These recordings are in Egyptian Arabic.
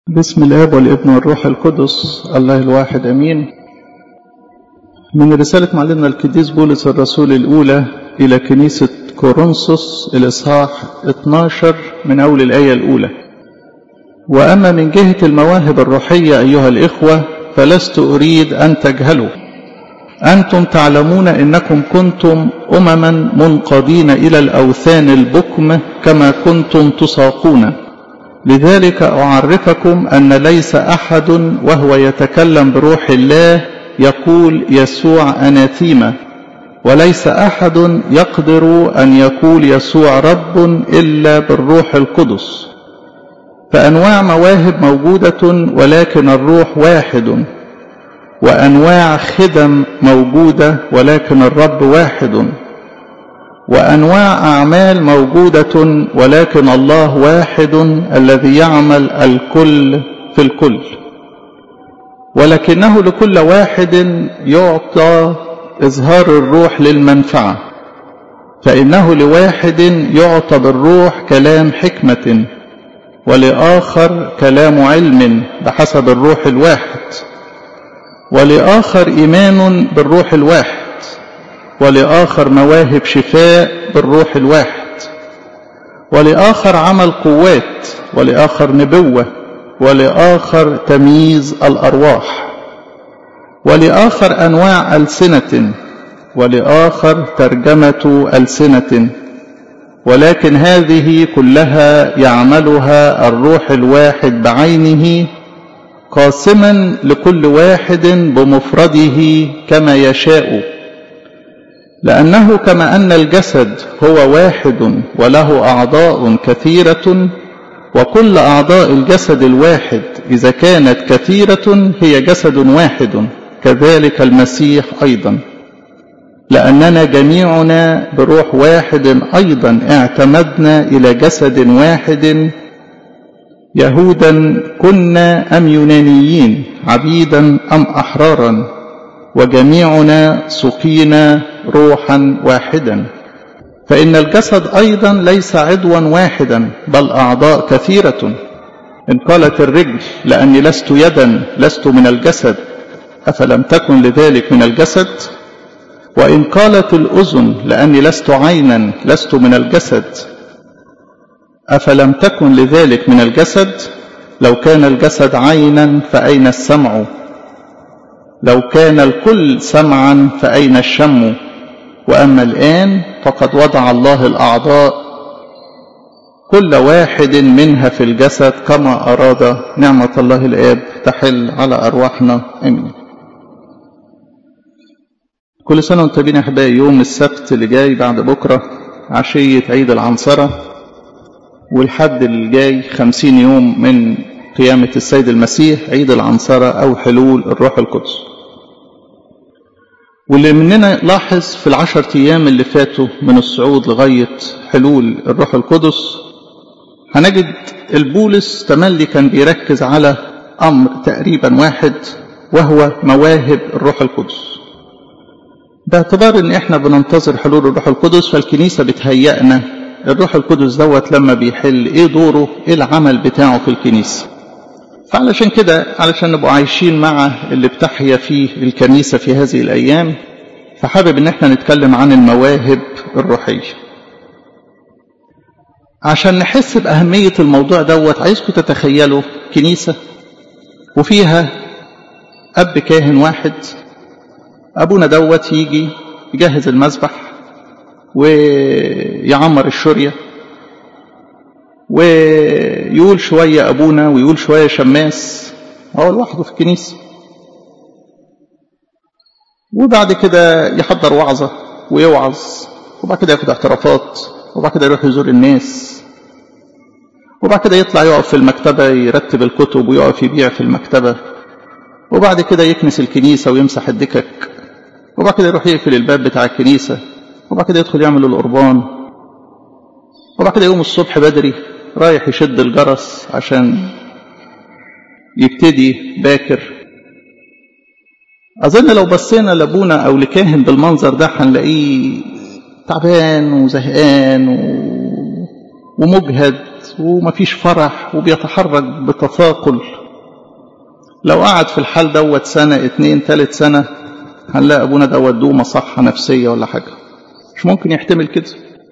بسم الاب والابن والروح القدس الله الواحد امين من رساله معلمنا القديس بولس الرسول الاولى الى كنيسه كورنثوس الاصحاح 12 من اول الايه الاولى واما من جهه المواهب الروحيه ايها الاخوه فلست اريد ان تجهلوا انتم تعلمون انكم كنتم امما منقادين الى الاوثان البكم كما كنتم تساقون لذلك أعرفكم أن ليس أحد وهو يتكلم بروح الله يقول يسوع أناثيما وليس أحد يقدر أن يقول يسوع رب إلا بالروح القدس فأنواع مواهب موجودة ولكن الروح واحد وأنواع خدم موجودة ولكن الرب واحد وانواع اعمال موجوده ولكن الله واحد الذي يعمل الكل في الكل ولكنه لكل واحد يعطى اظهار الروح للمنفعه فانه لواحد يعطى بالروح كلام حكمه ولاخر كلام علم بحسب الروح الواحد ولاخر ايمان بالروح الواحد ولآخر مواهب شفاء بالروح الواحد ولآخر عمل قوات ولآخر نبوة ولآخر تمييز الأرواح ولآخر أنواع ألسنة ولآخر ترجمة ألسنة ولكن هذه كلها يعملها الروح الواحد بعينه قاسما لكل واحد بمفرده كما يشاء لأنه كما أن الجسد هو واحد وله أعضاء كثيرة وكل أعضاء الجسد الواحد إذا كانت كثيرة هي جسد واحد كذلك المسيح أيضا لأننا جميعنا بروح واحد أيضا اعتمدنا إلى جسد واحد يهودا كنا أم يونانيين عبيدا أم أحرارا وجميعنا سقينا روحا واحدا فإن الجسد أيضا ليس عضوا واحدا بل أعضاء كثيرة إن قالت الرجل لأني لست يدا لست من الجسد أفلم تكن لذلك من الجسد وإن قالت الأذن لأني لست عينا لست من الجسد أفلم تكن لذلك من الجسد لو كان الجسد عينا فأين السمع لو كان الكل سمعا فأين الشم وأما الآن فقد وضع الله الأعضاء كل واحد منها في الجسد كما أراد نعمة الله الآب تحل على أرواحنا آمين كل سنة وانتم طيبين يا أحبائي يوم السبت اللي جاي بعد بكرة عشية عيد العنصرة والحد اللي جاي خمسين يوم من قيامة السيد المسيح عيد العنصرة أو حلول الروح القدس واللي مننا لاحظ في العشر أيام اللي فاتوا من الصعود لغاية حلول الروح القدس هنجد البولس تملي كان بيركز على أمر تقريبا واحد وهو مواهب الروح القدس باعتبار ان احنا بننتظر حلول الروح القدس فالكنيسة بتهيئنا الروح القدس دوت لما بيحل ايه دوره ايه العمل بتاعه في الكنيسه فعلشان كده علشان نبقوا عايشين مع اللي بتحيا فيه الكنيسة في هذه الأيام فحابب إن احنا نتكلم عن المواهب الروحية عشان نحس بأهمية الموضوع دوت عايزكم تتخيلوا كنيسة وفيها أب كاهن واحد أبونا دوت يجي يجهز المذبح ويعمر الشريه ويقول شوية أبونا ويقول شوية شماس هو لوحده في الكنيسة وبعد كده يحضر وعظة ويوعظ وبعد كده ياخد اعترافات وبعد كده يروح يزور الناس وبعد كده يطلع يقف في المكتبة يرتب الكتب ويقف يبيع في المكتبة وبعد كده يكنس الكنيسة ويمسح الدكك وبعد كده يروح يقفل الباب بتاع الكنيسة وبعد كده يدخل يعمل القربان وبعد كده يقوم الصبح بدري رايح يشد الجرس عشان يبتدي باكر أظن لو بصينا لأبونا أو لكاهن بالمنظر ده هنلاقيه تعبان وزهقان و... ومجهد ومفيش فرح وبيتحرك بتثاقل لو قعد في الحال دوت سنة اتنين تالت سنة هنلاقي أبونا دوت دوه مصحة نفسية ولا حاجة مش ممكن يحتمل كده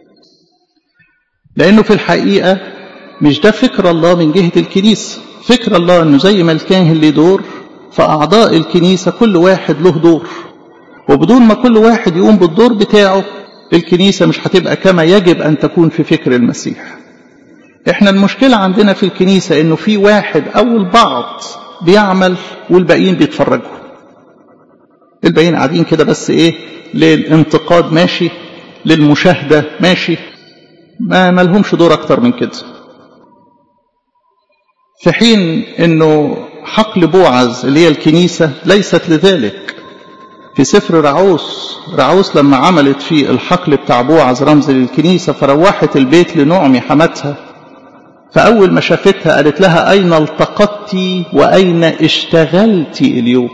لأنه في الحقيقة مش ده فكر الله من جهة الكنيسة فكر الله أنه زي ما الكاهن ليه دور فأعضاء الكنيسة كل واحد له دور وبدون ما كل واحد يقوم بالدور بتاعه الكنيسة مش هتبقى كما يجب أن تكون في فكر المسيح احنا المشكلة عندنا في الكنيسة انه في واحد او البعض بيعمل والباقيين بيتفرجوا الباقيين قاعدين كده بس ايه للانتقاد ماشي للمشاهدة ماشي ما ملهمش دور اكتر من كده في حين انه حقل بوعز اللي هي الكنيسة ليست لذلك في سفر رعوس رعوس لما عملت في الحقل بتاع بوعز رمز للكنيسة فروحت البيت لنعمي حماتها فأول ما شافتها قالت لها أين التقطت وأين اشتغلت اليوم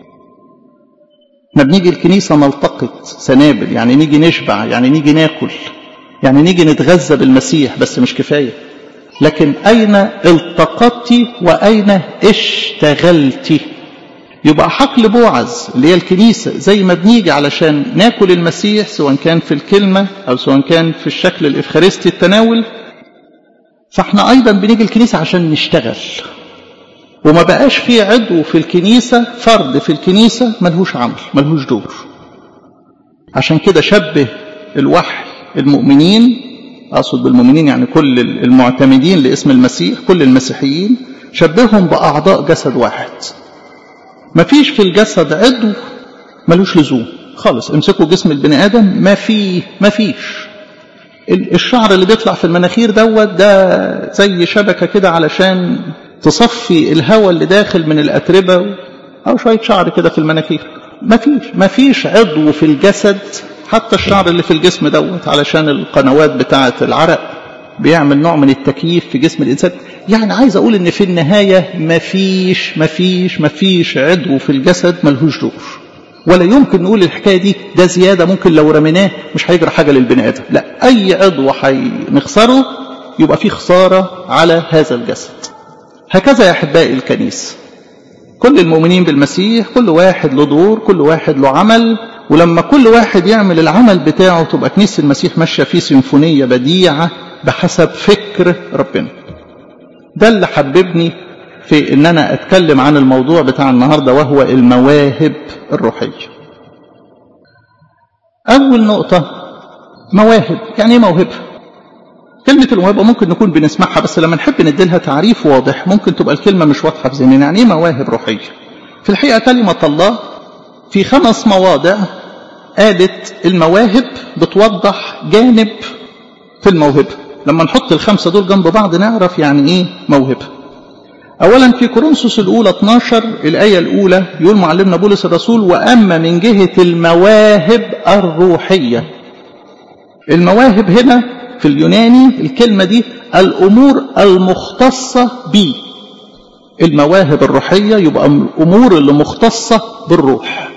احنا بنيجي الكنيسة نلتقط سنابل يعني نيجي نشبع يعني نيجي ناكل يعني نيجي نتغذى بالمسيح بس مش كفاية لكن أين التقطت وأين اشتغلت يبقى حقل بوعز اللي هي الكنيسة زي ما بنيجي علشان ناكل المسيح سواء كان في الكلمة أو سواء كان في الشكل الإفخارستي التناول فاحنا أيضا بنيجي الكنيسة عشان نشتغل وما بقاش في عضو في الكنيسة فرد في الكنيسة ملهوش عمل ملهوش دور عشان كده شبه الوحي المؤمنين أقصد بالمؤمنين يعني كل المعتمدين لاسم المسيح كل المسيحيين شبههم بأعضاء جسد واحد مفيش في الجسد عضو ملوش لزوم خالص امسكوا جسم البني آدم ما فيه ما فيش الشعر اللي بيطلع في المناخير دوت ده زي شبكة كده علشان تصفي الهواء اللي داخل من الأتربة أو شوية شعر كده في المناخير ما فيش ما فيش عضو في الجسد حتى الشعر اللي في الجسم دوت علشان القنوات بتاعة العرق بيعمل نوع من التكييف في جسم الإنسان يعني عايز أقول إن في النهاية مفيش مفيش مفيش عضو في الجسد ملهوش دور ولا يمكن نقول الحكاية دي ده زيادة ممكن لو رميناه مش هيجرى حاجة للبني آدم لا أي عضو هنخسره يبقى في خسارة على هذا الجسد هكذا يا أحبائي الكنيسة كل المؤمنين بالمسيح كل واحد له دور كل واحد له عمل ولما كل واحد يعمل العمل بتاعه تبقى كنيسة المسيح ماشية في سيمفونية بديعة بحسب فكر ربنا ده اللي حببني في ان انا اتكلم عن الموضوع بتاع النهارده وهو المواهب الروحيه اول نقطه مواهب يعني ايه موهبه كلمة الموهبة ممكن نكون بنسمعها بس لما نحب نديلها تعريف واضح ممكن تبقى الكلمة مش واضحة في ذهننا يعني ايه مواهب روحية في الحقيقة كلمة الله في خمس مواضع قالت المواهب بتوضح جانب في الموهبة لما نحط الخمسة دول جنب بعض نعرف يعني ايه موهبة اولا في كورنثوس الاولى 12 الايه الاولى يقول معلمنا بولس الرسول واما من جهه المواهب الروحيه المواهب هنا في اليوناني الكلمه دي الامور المختصه بي المواهب الروحيه يبقى الامور اللي مختصه بالروح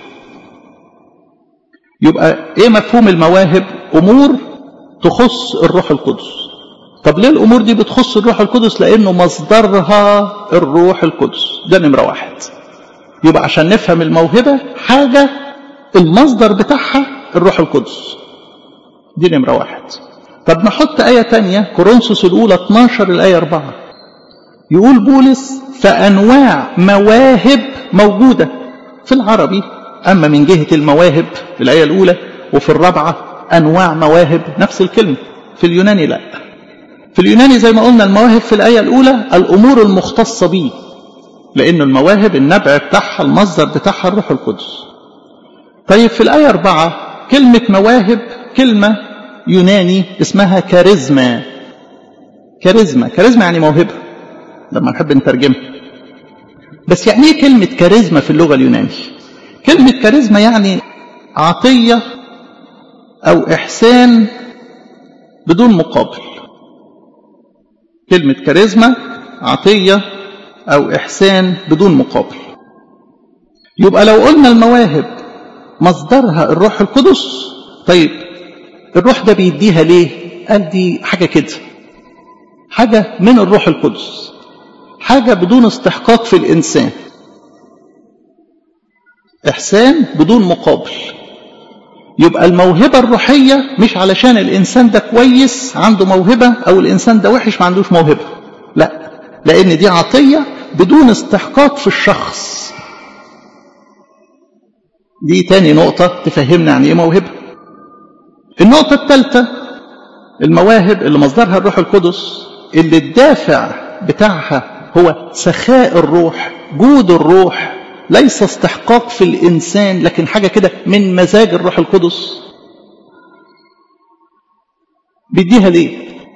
يبقى ايه مفهوم المواهب امور تخص الروح القدس طب ليه الامور دي بتخص الروح القدس لانه مصدرها الروح القدس ده نمره واحد يبقى عشان نفهم الموهبه حاجه المصدر بتاعها الروح القدس دي نمره واحد طب نحط ايه تانية كورنثوس الاولى 12 الايه 4 يقول بولس فانواع مواهب موجوده في العربي اما من جهه المواهب في الايه الاولى وفي الرابعه انواع مواهب نفس الكلمه في اليوناني لا في اليوناني زي ما قلنا المواهب في الآية الأولى الأمور المختصة به لأن المواهب النبع بتاعها المصدر بتاعها الروح القدس طيب في الآية أربعة كلمة مواهب كلمة يوناني اسمها كاريزما كاريزما كاريزما يعني موهبة لما نحب نترجمها بس يعني ايه كلمة كاريزما في اللغة اليونانية كلمة كاريزما يعني عطية أو إحسان بدون مقابل كلمة كاريزما عطية أو إحسان بدون مقابل يبقى لو قلنا المواهب مصدرها الروح القدس طيب الروح ده بيديها ليه قال دي حاجة كده حاجة من الروح القدس حاجة بدون استحقاق في الإنسان إحسان بدون مقابل يبقى الموهبة الروحية مش علشان الإنسان ده كويس عنده موهبة أو الإنسان ده وحش ما عندوش موهبة لا لأن دي عطية بدون استحقاق في الشخص دي تاني نقطة تفهمنا عن إيه موهبة النقطة الثالثة المواهب اللي مصدرها الروح القدس اللي الدافع بتاعها هو سخاء الروح جود الروح ليس استحقاق في الإنسان لكن حاجة كده من مزاج الروح القدس بيديها ليه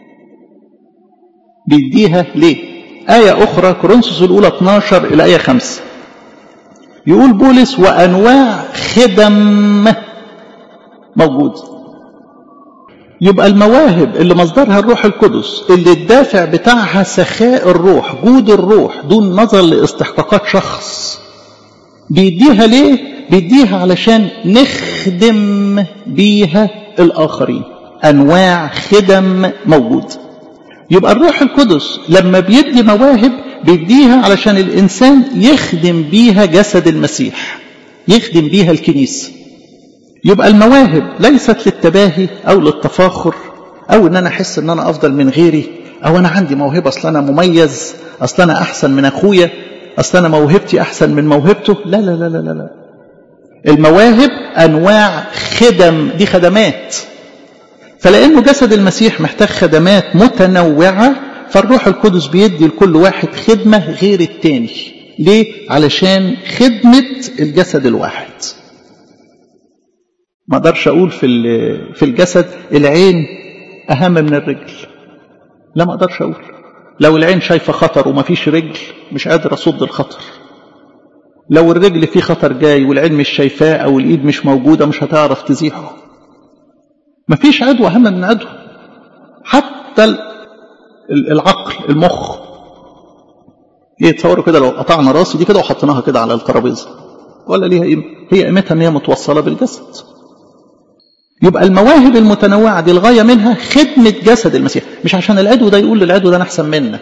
بيديها ليه آية أخرى كورنثوس الأولى 12 إلى آية 5 يقول بولس وأنواع خدم موجود يبقى المواهب اللي مصدرها الروح القدس اللي الدافع بتاعها سخاء الروح جود الروح دون نظر لاستحقاقات شخص بيديها ليه بيديها علشان نخدم بيها الآخرين أنواع خدم موجود يبقى الروح القدس لما بيدي مواهب بيديها علشان الإنسان يخدم بيها جسد المسيح يخدم بيها الكنيسة يبقى المواهب ليست للتباهي أو للتفاخر أو إن أنا أحس إن أنا أفضل من غيري أو أنا عندي موهبة أصل أنا مميز أصل أنا أحسن من أخويا أصل أنا موهبتي أحسن من موهبته لا لا لا لا لا, لا. المواهب أنواع خدم دي خدمات فلأنه جسد المسيح محتاج خدمات متنوعة فالروح القدس بيدي لكل واحد خدمة غير التاني ليه؟ علشان خدمة الجسد الواحد ما اقدرش اقول في في الجسد العين اهم من الرجل لا ما اقدرش اقول لو العين شايفه خطر وما فيش رجل مش قادر اصد الخطر لو الرجل فيه خطر جاي والعين مش شايفاه او الايد مش موجوده مش هتعرف تزيحه ما فيش عدو اهم من عدو حتى العقل المخ ايه تصوروا كده لو قطعنا راسي دي كده وحطيناها كده على الترابيزه ولا ليها قيمه هي قيمتها ان هي متوصله بالجسد يبقى المواهب المتنوعة دي الغاية منها خدمة جسد المسيح مش عشان العدو ده يقول للعدو ده أنا أحسن منك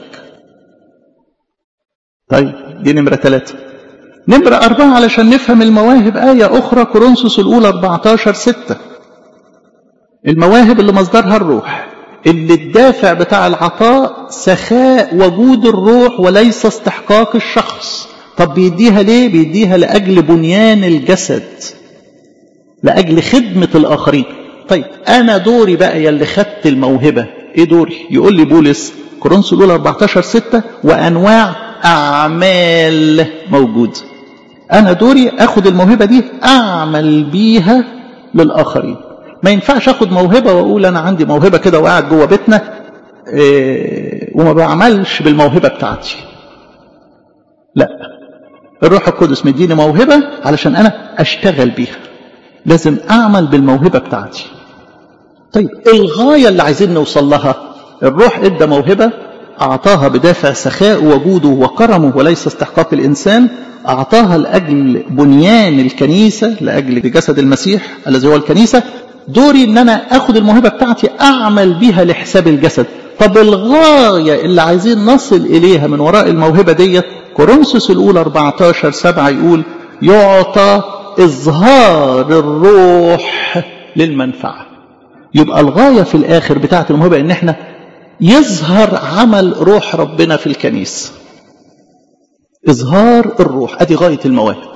طيب دي نمرة ثلاثة نمرة أربعة علشان نفهم المواهب آية أخرى كورنثوس الأولى 14 6 المواهب اللي مصدرها الروح اللي الدافع بتاع العطاء سخاء وجود الروح وليس استحقاق الشخص طب بيديها ليه بيديها لأجل بنيان الجسد لأجل خدمة الآخرين طيب أنا دوري بقى يلي خدت الموهبة إيه دوري يقول لي بولس كورنثوس الأولى 14 6 وأنواع أعمال موجود أنا دوري أخد الموهبة دي أعمل بيها للآخرين ما ينفعش أخد موهبة وأقول أنا عندي موهبة كده وقاعد جوه بيتنا إيه وما بعملش بالموهبة بتاعتي لا الروح القدس مديني موهبة علشان أنا أشتغل بيها لازم أعمل بالموهبة بتاعتي طيب الغاية اللي عايزين نوصل لها الروح ادى موهبة أعطاها بدافع سخاء وجوده وكرمه وليس استحقاق الإنسان أعطاها لأجل بنيان الكنيسة لأجل جسد المسيح الذي هو الكنيسة دوري ان انا اخد الموهبة بتاعتي اعمل بيها لحساب الجسد طب الغاية اللي عايزين نصل اليها من وراء الموهبة ديت كورنثوس الاولى 14 7 يقول يعطى اظهار الروح للمنفعة يبقى الغاية في الاخر بتاعت الموهبة ان احنا يظهر عمل روح ربنا في الكنيسة اظهار الروح ادي غاية المواهب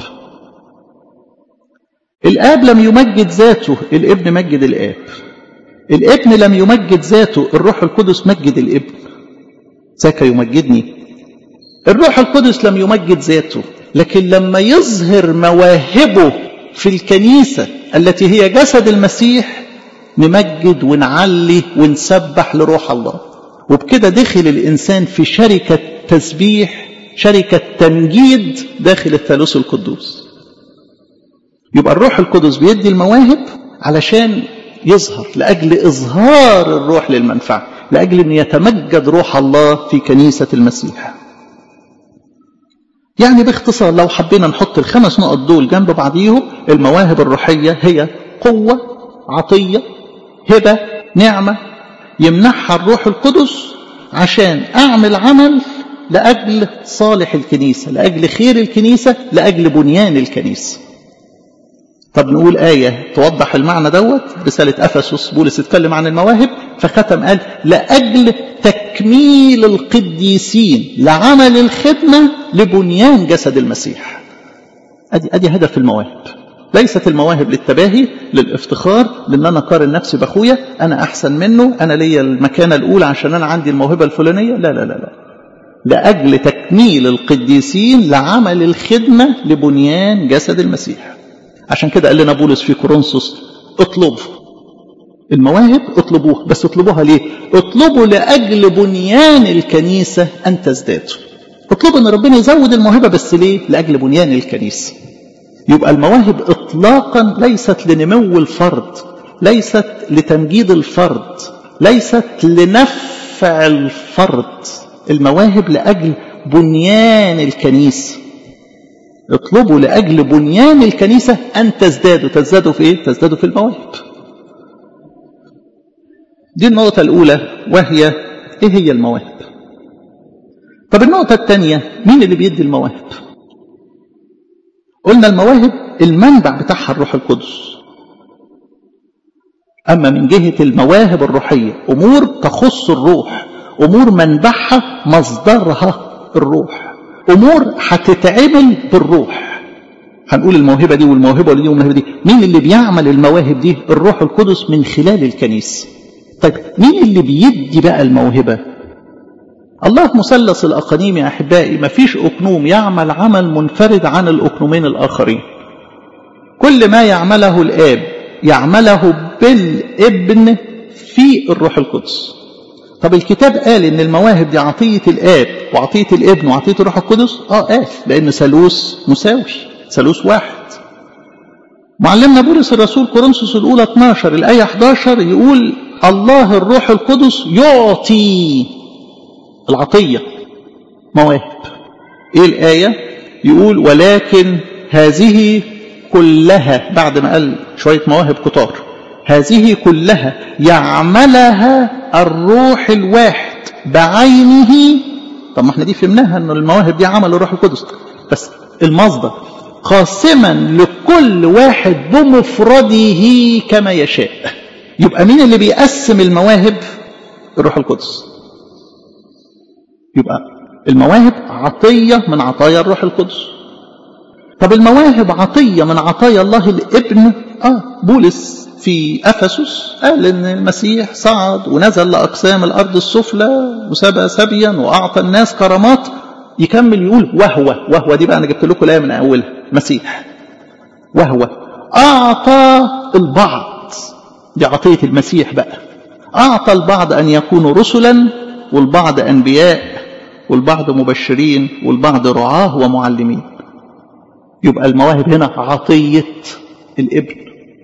الآب لم يمجد ذاته الابن مجد الآب الابن لم يمجد ذاته الروح القدس مجد الابن ذاك يمجدني الروح القدس لم يمجد ذاته لكن لما يظهر مواهبه في الكنيسة التي هي جسد المسيح نمجد ونعلي ونسبح لروح الله وبكده دخل الإنسان في شركة تسبيح شركة تمجيد داخل الثالوث القدوس يبقى الروح القدس بيدي المواهب علشان يظهر لأجل إظهار الروح للمنفعة لأجل أن يتمجد روح الله في كنيسة المسيح يعني باختصار لو حبينا نحط الخمس نقط دول جنب بعضيهم المواهب الروحية هي قوة عطية هبة نعمة يمنحها الروح القدس عشان أعمل عمل لأجل صالح الكنيسة لأجل خير الكنيسة لأجل بنيان الكنيسة طب نقول آية توضح المعنى دوت رسالة أفسس بولس اتكلم عن المواهب فختم قال لأجل تكميل القديسين لعمل الخدمة لبنيان جسد المسيح أدي, أدي هدف المواهب ليست المواهب للتباهي للافتخار لان انا اقارن نفسي باخويا انا احسن منه انا ليا المكانه الاولى عشان انا عندي الموهبه الفلانيه لا لا لا لا لاجل تكميل القديسين لعمل الخدمه لبنيان جسد المسيح عشان كده قال لنا بولس في كورنثوس اطلبوا المواهب اطلبوها بس اطلبوها ليه اطلبوا لاجل بنيان الكنيسه ان تزدادوا اطلبوا ان ربنا يزود الموهبه بس ليه لاجل بنيان الكنيسه يبقى المواهب اطلاقا ليست لنمو الفرد ليست لتمجيد الفرد ليست لنفع الفرد المواهب لاجل بنيان الكنيسه اطلبوا لاجل بنيان الكنيسه ان تزدادوا تزدادوا في ايه تزدادوا في المواهب دي النقطه الاولى وهي ايه هي المواهب طب النقطه الثانيه مين اللي بيدي المواهب قلنا المواهب المنبع بتاعها الروح القدس أما من جهة المواهب الروحية أمور تخص الروح أمور منبعها مصدرها الروح أمور هتتعمل بالروح هنقول الموهبة دي والموهبة دي والموهبة دي مين اللي بيعمل المواهب دي الروح القدس من خلال الكنيسة طيب مين اللي بيدي بقى الموهبة الله مثلث الأقانيم يا أحبائي ما فيش أقنوم يعمل عمل منفرد عن الأقنومين الآخرين كل ما يعمله الآب يعمله بالابن في الروح القدس طب الكتاب قال ان المواهب دي عطية الآب وعطية الابن وعطية الروح القدس اه قال لأن ثالوث مساوي ثالوث واحد معلمنا بولس الرسول كورنثوس الأولى 12 الآية 11 يقول الله الروح القدس يعطي العطية مواهب ايه الآية يقول ولكن هذه كلها بعد ما قال شوية مواهب كتار هذه كلها يعملها الروح الواحد بعينه طب ما احنا دي فهمناها ان المواهب دي عمل الروح القدس بس المصدر قاسما لكل واحد بمفرده كما يشاء يبقى مين اللي بيقسم المواهب الروح القدس يبقى المواهب عطية من عطايا الروح القدس طب المواهب عطية من عطايا الله الابن آه بولس في أفسس قال إن المسيح صعد ونزل لأقسام الأرض السفلى وسبى سبيا وأعطى الناس كرامات يكمل يقول وهو وهو دي بقى أنا جبت لكم الآية من أولها مسيح وهو أعطى البعض دي عطية المسيح بقى أعطى البعض أن يكونوا رسلا والبعض أنبياء والبعض مبشرين والبعض رعاه ومعلمين يبقى المواهب هنا عطية الابن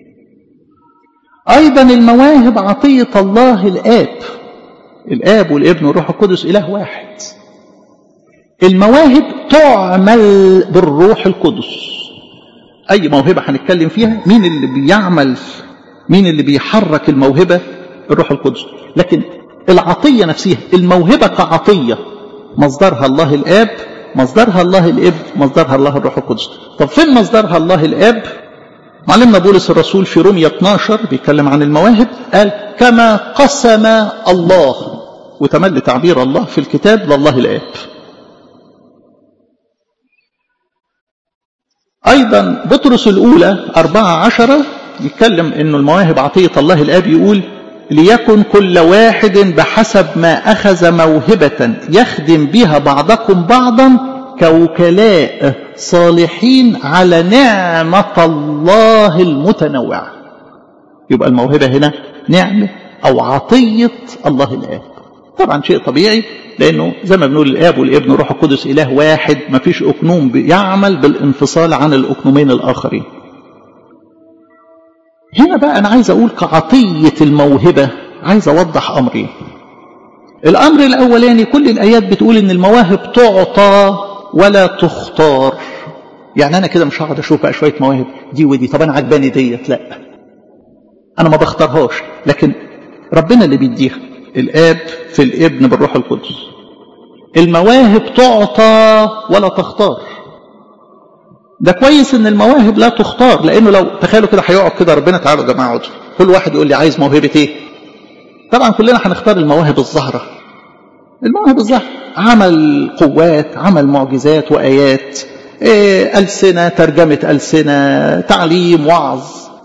أيضا المواهب عطية الله الآب الآب والابن والروح القدس إله واحد المواهب تعمل بالروح القدس أي موهبة هنتكلم فيها مين اللي بيعمل مين اللي بيحرك الموهبة الروح القدس لكن العطية نفسها الموهبة كعطية مصدرها الله الآب مصدرها الله الابن مصدرها الله الروح القدس طب فين مصدرها الله الآب معلمنا بولس الرسول في رومية 12 بيتكلم عن المواهب قال كما قسم الله وتملي تعبير الله في الكتاب لله الآب أيضا بطرس الأولى أربعة عشرة يتكلم أنه المواهب عطية الله الآب يقول ليكن كل واحد بحسب ما أخذ موهبة يخدم بها بعضكم بعضا كوكلاء صالحين على نعمة الله المتنوعة يبقى الموهبة هنا نعمة أو عطية الله الآب طبعا شيء طبيعي لأنه زي ما بنقول الآب والابن والروح القدس إله واحد ما فيش أكنوم بيعمل بالانفصال عن الأكنومين الآخرين هنا بقى أنا عايز أقول كعطية الموهبة عايز أوضح أمرين الأمر الأولاني كل الآيات بتقول إن المواهب تعطى ولا تختار يعني أنا كده مش هقعد أشوف بقى شوية مواهب دي ودي طب أنا عجباني ديت لا أنا ما بختارهاش لكن ربنا اللي بيديها الآب في الابن بالروح القدس المواهب تعطى ولا تختار ده كويس ان المواهب لا تختار لانه لو تخيلوا كده هيقعد كده ربنا تعالوا يا جماعه اقعدوا كل واحد يقول لي عايز موهبه ايه طبعا كلنا هنختار المواهب الظاهره المواهب الظاهره عمل قوات عمل معجزات وايات إيه ألسنة ترجمة ألسنة تعليم وعظ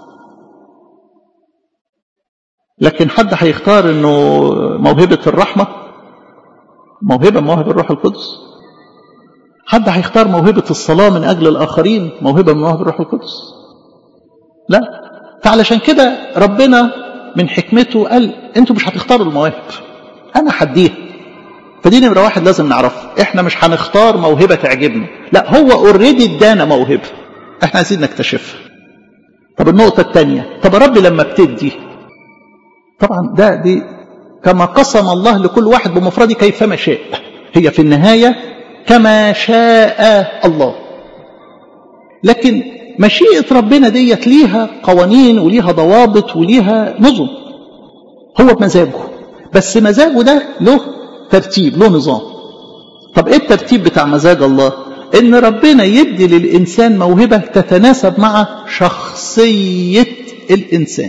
لكن حد هيختار انه موهبة الرحمة موهبة مواهب الروح القدس حد هيختار موهبة الصلاة من أجل الآخرين موهبة من مواهب الروح القدس لا فعلشان كده ربنا من حكمته قال انتوا مش هتختاروا المواهب انا هديها فدي نمره واحد لازم نعرفها احنا مش هنختار موهبه تعجبنا لا هو اوريدي ادانا موهبه احنا عايزين نكتشفها طب النقطه الثانيه طب يا رب لما بتدي طبعا ده دي كما قسم الله لكل واحد بمفرده كيفما شاء هي في النهايه كما شاء الله لكن مشيئة ربنا ديت ليها قوانين وليها ضوابط وليها نظم هو بمزاجه بس مزاجه ده له ترتيب له نظام طب ايه الترتيب بتاع مزاج الله ان ربنا يدي للانسان موهبة تتناسب مع شخصية الانسان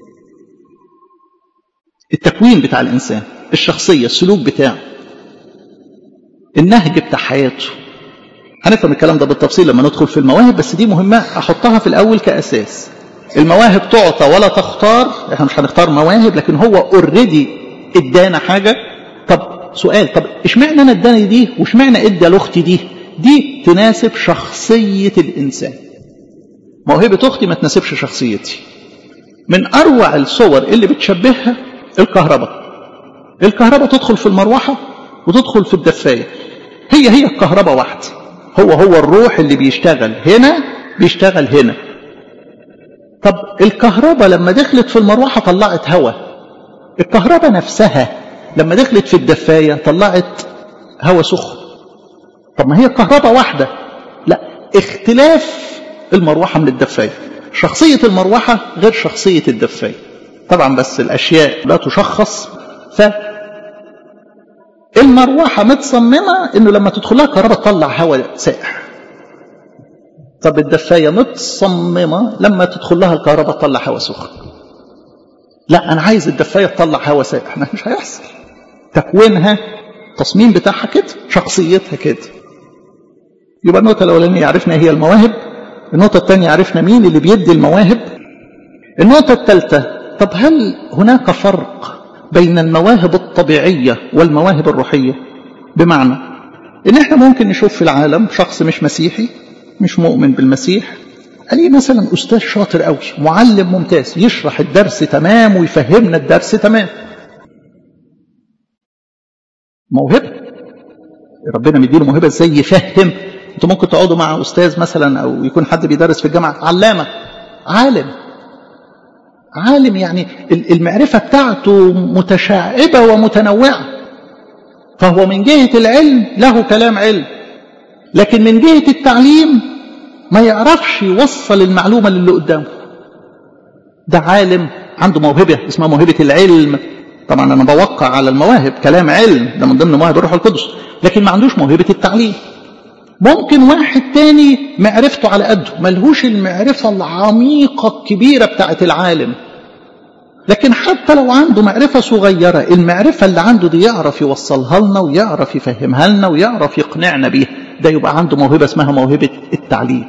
التكوين بتاع الانسان الشخصية السلوك بتاعه النهج بتاع حياته هنفهم الكلام ده بالتفصيل لما ندخل في المواهب بس دي مهمة أحطها في الأول كأساس المواهب تعطى ولا تختار احنا مش هنختار مواهب لكن هو اوريدي ادانا حاجة طب سؤال طب اشمعنى انا اداني دي واشمعنى ادى لاختي دي دي تناسب شخصية الإنسان موهبة أختي ما تناسبش شخصيتي من أروع الصور اللي بتشبهها الكهرباء الكهرباء تدخل في المروحة وتدخل في الدفاية هي هي الكهرباء واحدة هو هو الروح اللي بيشتغل هنا بيشتغل هنا طب الكهرباء لما دخلت في المروحة طلعت هواء الكهرباء نفسها لما دخلت في الدفاية طلعت هواء سخن طب ما هي الكهرباء واحدة لا اختلاف المروحة من الدفاية شخصية المروحة غير شخصية الدفاية طبعا بس الأشياء لا تشخص ف المروحة متصممة انه لما تدخلها كهرباء تطلع هواء ساقع طب الدفاية متصممة لما تدخل لها الكهرباء تطلع هواء سخن لا انا عايز الدفاية تطلع هواء ساقع ما مش هيحصل تكوينها التصميم بتاعها كده شخصيتها كده يبقى النقطة الأولانية عرفنا هي المواهب النقطة الثانية عرفنا مين اللي بيدي المواهب النقطة الثالثة طب هل هناك فرق بين المواهب الطبيعية والمواهب الروحية بمعنى ان احنا ممكن نشوف في العالم شخص مش مسيحي مش مؤمن بالمسيح عليه مثلا استاذ شاطر قوي معلم ممتاز يشرح الدرس تمام ويفهمنا الدرس تمام موهبة ربنا مديله موهبة ازاي يفهم انتوا ممكن تقعدوا مع استاذ مثلا او يكون حد بيدرس في الجامعة علامة عالم عالم يعني المعرفة بتاعته متشعبة ومتنوعة فهو من جهة العلم له كلام علم لكن من جهة التعليم ما يعرفش يوصل المعلومة للي قدامه ده عالم عنده موهبة اسمها موهبة العلم طبعا أنا بوقع على المواهب كلام علم ده من ضمن مواهب الروح القدس لكن ما عندوش موهبة التعليم ممكن واحد تاني معرفته على قده ملهوش المعرفة العميقة الكبيرة بتاعت العالم لكن حتى لو عنده معرفة صغيرة المعرفة اللي عنده دي يعرف يوصلها لنا ويعرف يفهمها لنا ويعرف يقنعنا بيها ده يبقى عنده موهبة اسمها موهبة التعليم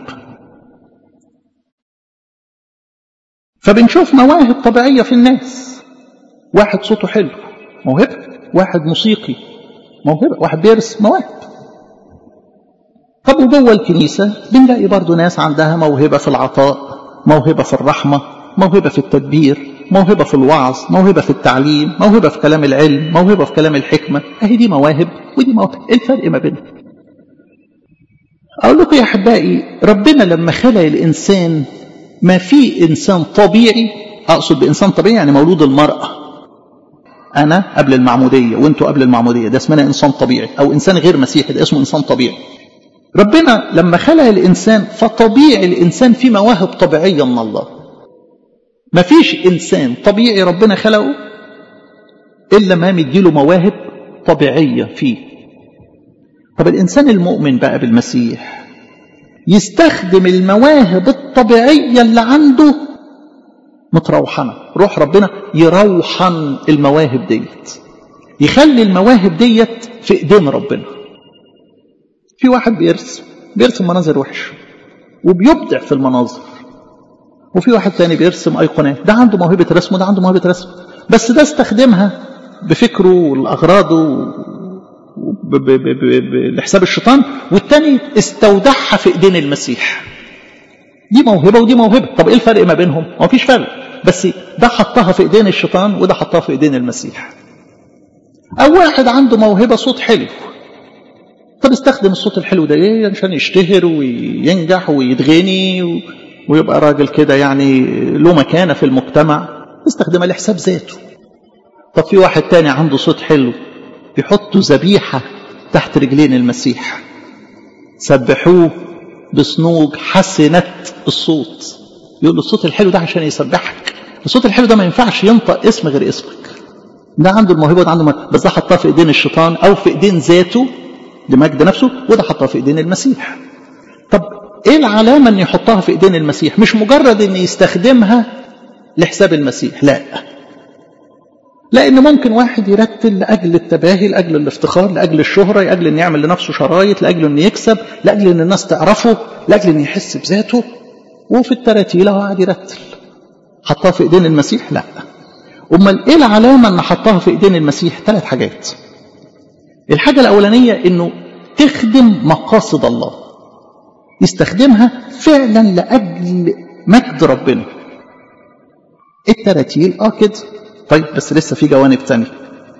فبنشوف مواهب طبيعية في الناس واحد صوته حلو موهبة واحد موسيقي موهبة واحد بيرسم مواهب طب وجوه الكنيسة بنلاقي برضو ناس عندها موهبة في العطاء موهبة في الرحمة موهبة في التدبير موهبة في الوعظ موهبة في التعليم موهبة في كلام العلم موهبة في كلام الحكمة اهي دي مواهب ودي مواهب ايه الفرق ما بينهم اقول لكم يا احبائي ربنا لما خلق الانسان ما في انسان طبيعي اقصد بانسان طبيعي يعني مولود المرأة انا قبل المعمودية وانتوا قبل المعمودية ده اسمنا انسان طبيعي او انسان غير مسيحي ده اسمه انسان طبيعي ربنا لما خلق الانسان فطبيعي الانسان فيه مواهب طبيعية من الله ما فيش إنسان طبيعي ربنا خلقه إلا ما مديله مواهب طبيعية فيه طب الإنسان المؤمن بقى بالمسيح يستخدم المواهب الطبيعية اللي عنده متروحنة روح ربنا يروحن المواهب ديت يخلي المواهب ديت في ايدين ربنا في واحد بيرسم بيرسم مناظر وحش وبيبدع في المناظر وفي واحد تاني بيرسم ايقونات ده عنده موهبة رسم وده عنده موهبة رسم بس ده استخدمها بفكره والاغراضه لحساب الشيطان والتاني استودعها في ايدين المسيح دي موهبة ودي موهبة طب ايه الفرق ما بينهم ما فيش فرق بس ده حطها في ايدين الشيطان وده حطها في ايدين المسيح او واحد عنده موهبة صوت حلو طب استخدم الصوت الحلو ده ايه عشان يشتهر وينجح ويتغني و... ويبقى راجل كده يعني له مكانة في المجتمع استخدمها لحساب ذاته طب في واحد تاني عنده صوت حلو بيحطوا ذبيحة تحت رجلين المسيح سبحوه بصنوج حسنة الصوت يقول له الصوت الحلو ده عشان يسبحك الصوت الحلو ده ما ينفعش ينطق اسم غير اسمك ده عنده الموهبة وده عنده موهبة. بس ده حطها في ايدين الشيطان او في ايدين ذاته لمجد نفسه وده حطها في ايدين المسيح طب ايه العلامة ان يحطها في ايدين المسيح مش مجرد ان يستخدمها لحساب المسيح لا لان ممكن واحد يرتل لاجل التباهي لاجل الافتخار لاجل الشهرة لاجل ان يعمل لنفسه شرايط لاجل ان يكسب لاجل ان الناس تعرفه لاجل ان يحس بذاته وفي التراتيل هو قاعد يرتل حطها في ايدين المسيح لا امال ايه العلامة ان حطها في ايدين المسيح ثلاث حاجات الحاجة الاولانية انه تخدم مقاصد الله يستخدمها فعلا لاجل مجد ربنا التراتيل اه كده طيب بس لسه في جوانب تانية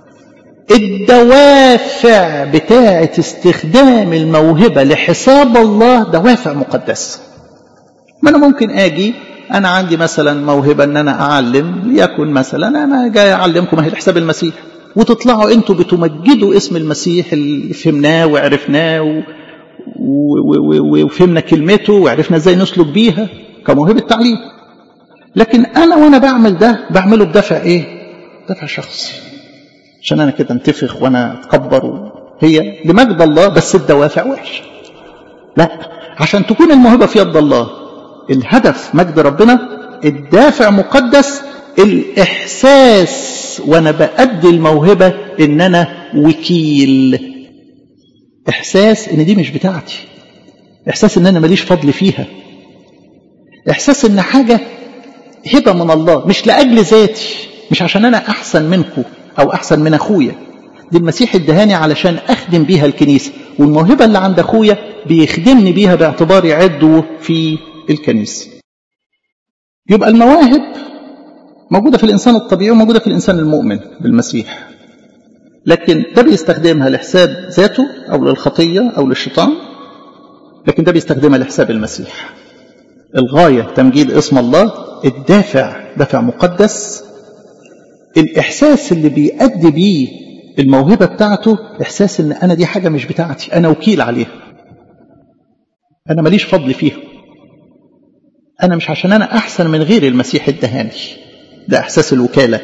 الدوافع بتاعة استخدام الموهبة لحساب الله دوافع مقدسة ما أنا ممكن أجي أنا عندي مثلا موهبة أن أنا أعلم ليكن مثلا أنا جاي أعلمكم أهي لحساب المسيح وتطلعوا أنتوا بتمجدوا اسم المسيح اللي فهمناه وعرفناه و... و... و... وفهمنا كلمته وعرفنا ازاي نسلك بيها كموهبة تعليم لكن أنا وأنا بعمل ده بعمله بدافع إيه؟ دافع شخصي عشان أنا كده انتفخ وأنا أتكبر هي لمجد الله بس الدوافع وحشة لا عشان تكون الموهبة في يد الله الهدف مجد ربنا الدافع مقدس الإحساس وأنا بأدي الموهبة إن أنا وكيل إحساس إن دي مش بتاعتي إحساس إن أنا ماليش فضل فيها إحساس إن حاجة هبة من الله مش لأجل ذاتي مش عشان أنا أحسن منكم أو أحسن من أخويا دي المسيح ادهاني علشان أخدم بيها الكنيسة والموهبة اللي عند أخويا بيخدمني بيها باعتباري عضو في الكنيسة يبقى المواهب موجودة في الإنسان الطبيعي وموجودة في الإنسان المؤمن بالمسيح لكن ده بيستخدمها لحساب ذاته أو للخطية أو للشيطان لكن ده بيستخدمها لحساب المسيح الغاية تمجيد اسم الله الدافع دافع مقدس الإحساس اللي بيأدي بيه الموهبة بتاعته إحساس إن أنا دي حاجة مش بتاعتي أنا وكيل عليها أنا ماليش فضل فيها أنا مش عشان أنا أحسن من غير المسيح ادهاني ده إحساس الوكالة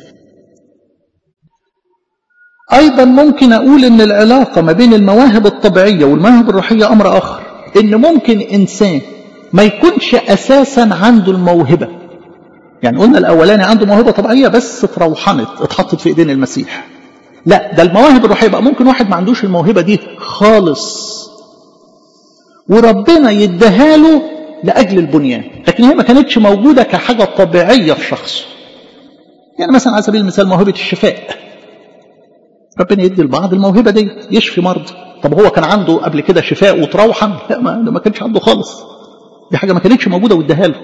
أيضا ممكن أقول إن العلاقة ما بين المواهب الطبيعية والمواهب الروحية أمر آخر إن ممكن إنسان ما يكونش أساسا عنده الموهبة يعني قلنا الأولاني عنده موهبة طبيعية بس اتروحنت اتحطت في إيدين المسيح لا ده المواهب الروحية بقى ممكن واحد ما عندوش الموهبة دي خالص وربنا يديها له لأجل البنيان لكن هي ما كانتش موجودة كحاجة طبيعية في شخصه يعني مثلا على سبيل المثال موهبة الشفاء ربنا يدي البعض الموهبة دي يشفي مرضى طب هو كان عنده قبل كده شفاء وتروحن لا ما, ما كانش عنده خالص دي حاجة ما كانتش موجودة واداها له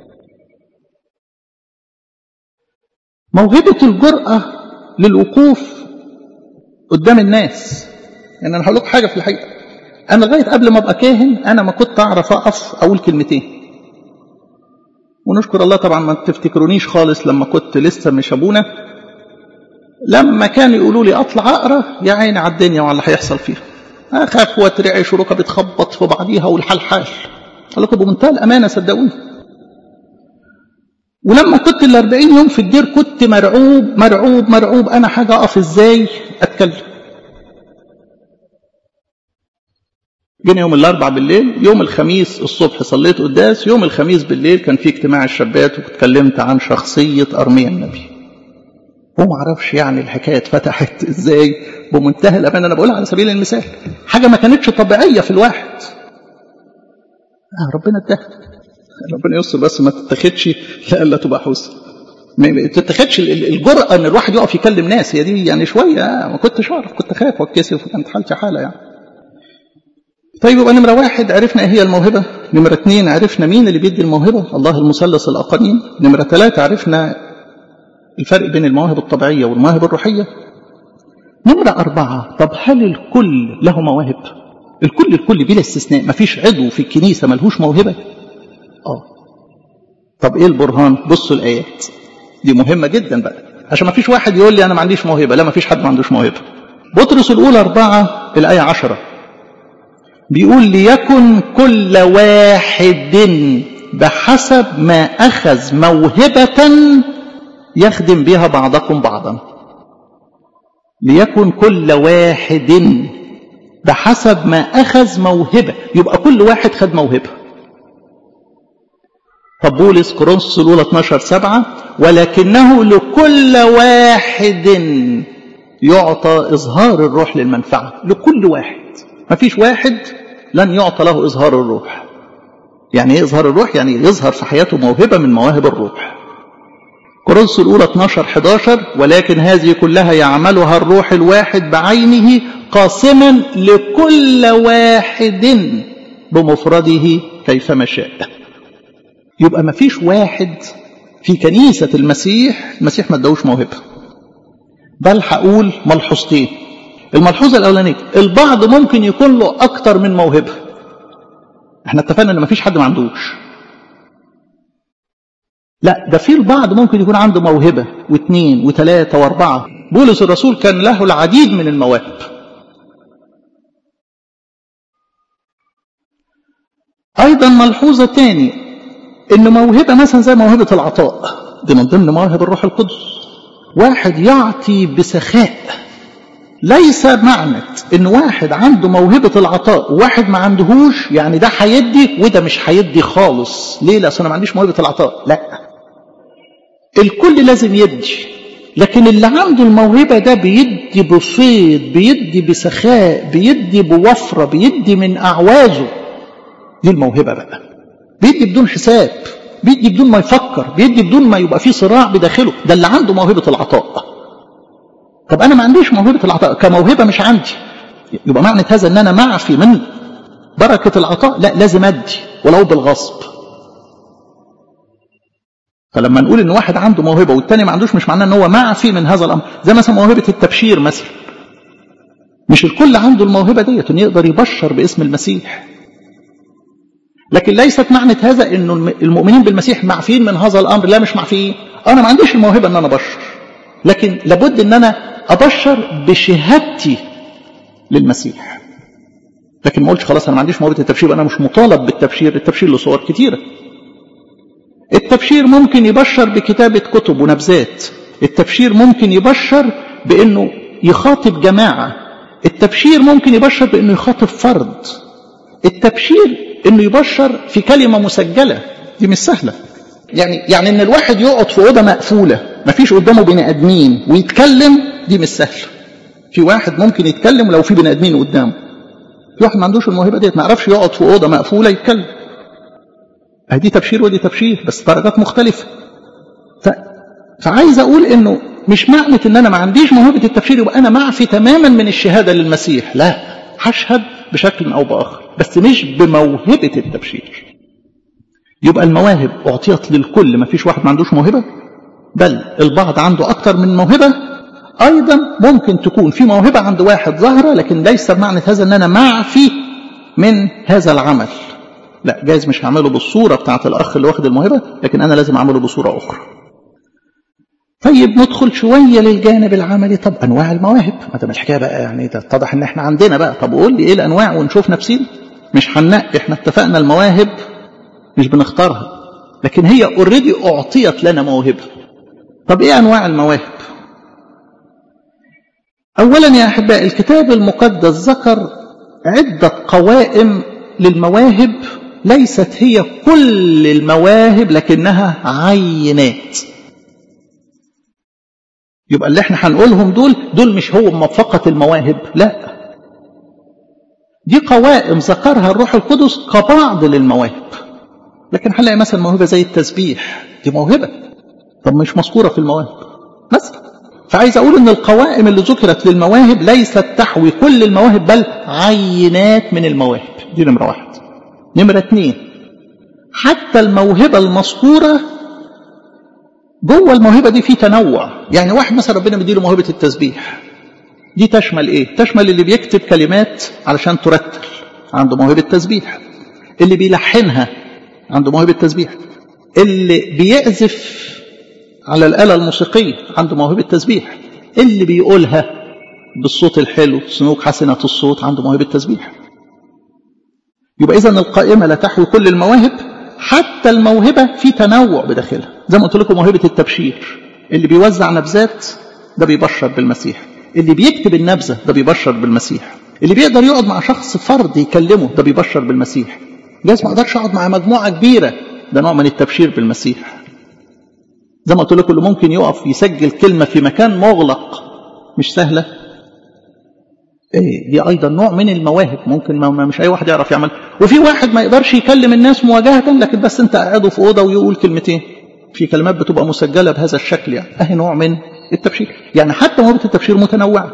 موهبة الجرأة للوقوف قدام الناس يعني أنا هقول لكم حاجة في الحقيقة أنا لغاية قبل ما أبقى كاهن أنا ما كنت أعرف أقف أقول كلمتين ونشكر الله طبعا ما تفتكرونيش خالص لما كنت لسه مش أبونا لما كانوا يقولوا لي أطلع أقرأ يا عيني على الدنيا وعلى اللي هيحصل فيها أخاف وأترعش وركبي بتخبط في بعضيها والحال حال أقول لكم بمنتهى الأمانة صدقوني ولما كنت الأربعين يوم في الدير كنت مرعوب مرعوب مرعوب أنا حاجة أقف إزاي أتكلم جينا يوم الأربع بالليل يوم الخميس الصبح صليت قداس يوم الخميس بالليل كان في اجتماع الشابات واتكلمت عن شخصية أرميا النبي هو ما عرفش يعني الحكاية اتفتحت ازاي بمنتهى الأمانة أنا بقولها على سبيل المثال حاجة ما كانتش طبيعية في الواحد آه ربنا اداها ربنا يستر بس ما تتاخدش لا تبقى حسن ما تتاخدش الجرأة ان الواحد يقف يكلم ناس هي دي يعني شوية ما كنتش اعرف كنت خايف واتكسف وكانت حالتي حالة يعني طيب يبقى نمرة واحد عرفنا ايه هي الموهبة نمرة اثنين عرفنا مين اللي بيدي الموهبة الله المثلث الأقانيم نمرة ثلاثة عرفنا الفرق بين المواهب الطبيعية والمواهب الروحية نمرة أربعة طب هل الكل له مواهب الكل الكل بلا استثناء ما فيش عضو في الكنيسة ملهوش موهبة آه طب إيه البرهان بصوا الآيات دي مهمة جدا بقى عشان ما فيش واحد يقول لي أنا ما عنديش موهبة لا ما فيش حد ما عندوش موهبة بطرس الأولى أربعة الآية عشرة بيقول ليكن كل واحد بحسب ما أخذ موهبة يخدم بها بعضكم بعضا ليكن كل واحد بحسب ما أخذ موهبة يبقى كل واحد خد موهبة طب بولس كورنثوس الأولى 12 7 ولكنه لكل واحد يعطى إظهار الروح للمنفعة لكل واحد ما فيش واحد لن يعطى له إظهار الروح يعني ايه إظهار الروح يعني يظهر في حياته موهبة من مواهب الروح كورنثوس الأولى 12 11 ولكن هذه كلها يعملها الروح الواحد بعينه قاسما لكل واحد بمفرده كيفما شاء يبقى ما فيش واحد في كنيسة المسيح المسيح ما اداهوش موهبة بل هقول ملحوظتين الملحوظة الأولانية البعض ممكن يكون له أكتر من موهبة احنا اتفقنا ان ما فيش حد ما عندوش لا ده في البعض ممكن يكون عنده موهبة واثنين وثلاثة واربعة بولس الرسول كان له العديد من المواهب أيضا ملحوظة تاني إن موهبة مثلا زي موهبة العطاء دي من ضمن مواهب الروح القدس واحد يعطي بسخاء ليس معنى إن واحد عنده موهبة العطاء وواحد ما عندهوش يعني ده هيدي وده مش هيدي خالص ليه؟ لأصل أنا ما عنديش موهبة العطاء لا الكل لازم يدي لكن اللي عنده الموهبة ده بيدي بصيد بيدي بسخاء بيدي بوفرة بيدي من أعوازه دي الموهبة بقى بيدي بدون حساب بيدي بدون ما يفكر بيدي بدون ما يبقى فيه صراع بداخله ده اللي عنده موهبة العطاء طب أنا ما عنديش موهبة العطاء كموهبة مش عندي يبقى معنى هذا أن أنا معفي من بركة العطاء لا لازم أدي ولو بالغصب فلما نقول ان واحد عنده موهبه والتاني ما عندوش مش معناه ان هو معفي من هذا الامر زي مثلا موهبه التبشير مثلا مش الكل عنده الموهبه ديت انه يقدر يبشر باسم المسيح لكن ليست معنى هذا انه المؤمنين بالمسيح معفيين من هذا الامر لا مش معفيين انا ما عنديش الموهبه ان انا ابشر لكن لابد ان انا ابشر بشهادتي للمسيح لكن ما قلتش خلاص انا ما عنديش موهبه التبشير انا مش مطالب بالتبشير التبشير له صور كتيره التبشير ممكن يبشر بكتابة كتب ونبذات التبشير ممكن يبشر بأنه يخاطب جماعة التبشير ممكن يبشر بأنه يخاطب فرد التبشير أنه يبشر في كلمة مسجلة دي مش سهلة يعني يعني ان الواحد يقعد في اوضه مقفوله ما فيش قدامه بني ادمين ويتكلم دي مش سهله في واحد ممكن يتكلم لو في بني ادمين قدامه في واحد ما عندوش الموهبه ديت ما يعرفش يقعد في اوضه مقفوله يتكلم دي تبشير ودي تبشير بس درجات مختلفة ف... فعايز أقول إنه مش معنى إن أنا ما عنديش موهبة التبشير يبقى أنا معفي تماما من الشهادة للمسيح لا هشهد بشكل أو بآخر بس مش بموهبة التبشير يبقى المواهب أعطيت للكل ما فيش واحد ما عندوش موهبة بل البعض عنده أكتر من موهبة أيضا ممكن تكون في موهبة عند واحد ظاهرة لكن ليس معنى هذا أن أنا معفي من هذا العمل لا جايز مش هعمله بالصورة بتاعت الأخ اللي واخد الموهبة لكن أنا لازم أعمله بصورة أخرى طيب ندخل شوية للجانب العملي طب أنواع المواهب ما ده مش حكاية بقى يعني تتضح إن إحنا عندنا بقى طب قول لي إيه الأنواع ونشوف نفسينا مش هننقي إحنا اتفقنا المواهب مش بنختارها لكن هي اوريدي اعطيت لنا موهبه طب ايه انواع المواهب اولا يا احبائي الكتاب المقدس ذكر عده قوائم للمواهب ليست هي كل المواهب لكنها عينات يبقى اللي احنا هنقولهم دول دول مش هو فقط المواهب لا دي قوائم ذكرها الروح القدس كبعض للمواهب لكن هنلاقي مثلا موهبه زي التسبيح دي موهبه طب مش مذكوره في المواهب مثلا فعايز اقول ان القوائم اللي ذكرت للمواهب ليست تحوي كل المواهب بل عينات من المواهب دي نمره واحد نمره اثنين حتى الموهبه المذكوره جوه الموهبه دي في تنوع يعني واحد مثلا ربنا مديله موهبه التسبيح دي تشمل ايه تشمل اللي بيكتب كلمات علشان ترتل عنده موهبه تسبيح اللي بيلحنها عنده موهبه تسبيح اللي بيعزف على الآلة الموسيقية عنده موهبة تسبيح اللي بيقولها بالصوت الحلو سنوك حسنة الصوت عنده موهبة تسبيح يبقى إذا القائمة لا تحوي كل المواهب حتى الموهبة في تنوع بداخلها زي ما قلت لكم موهبة التبشير اللي بيوزع نبذات ده بيبشر بالمسيح اللي بيكتب النبذة ده بيبشر بالمسيح اللي بيقدر يقعد مع شخص فرد يكلمه ده بيبشر بالمسيح جايز ما اقدرش اقعد مع مجموعة كبيرة ده نوع من التبشير بالمسيح زي ما قلت لكم اللي ممكن يقف يسجل كلمة في مكان مغلق مش سهلة ايه دي ايضا نوع من المواهب ممكن ما مش اي واحد يعرف يعمل وفي واحد ما يقدرش يكلم الناس مواجهة لكن بس انت قاعده في اوضه ويقول كلمتين في كلمات بتبقى مسجلة بهذا الشكل يعني اهي نوع من التبشير يعني حتى موهبة التبشير متنوعة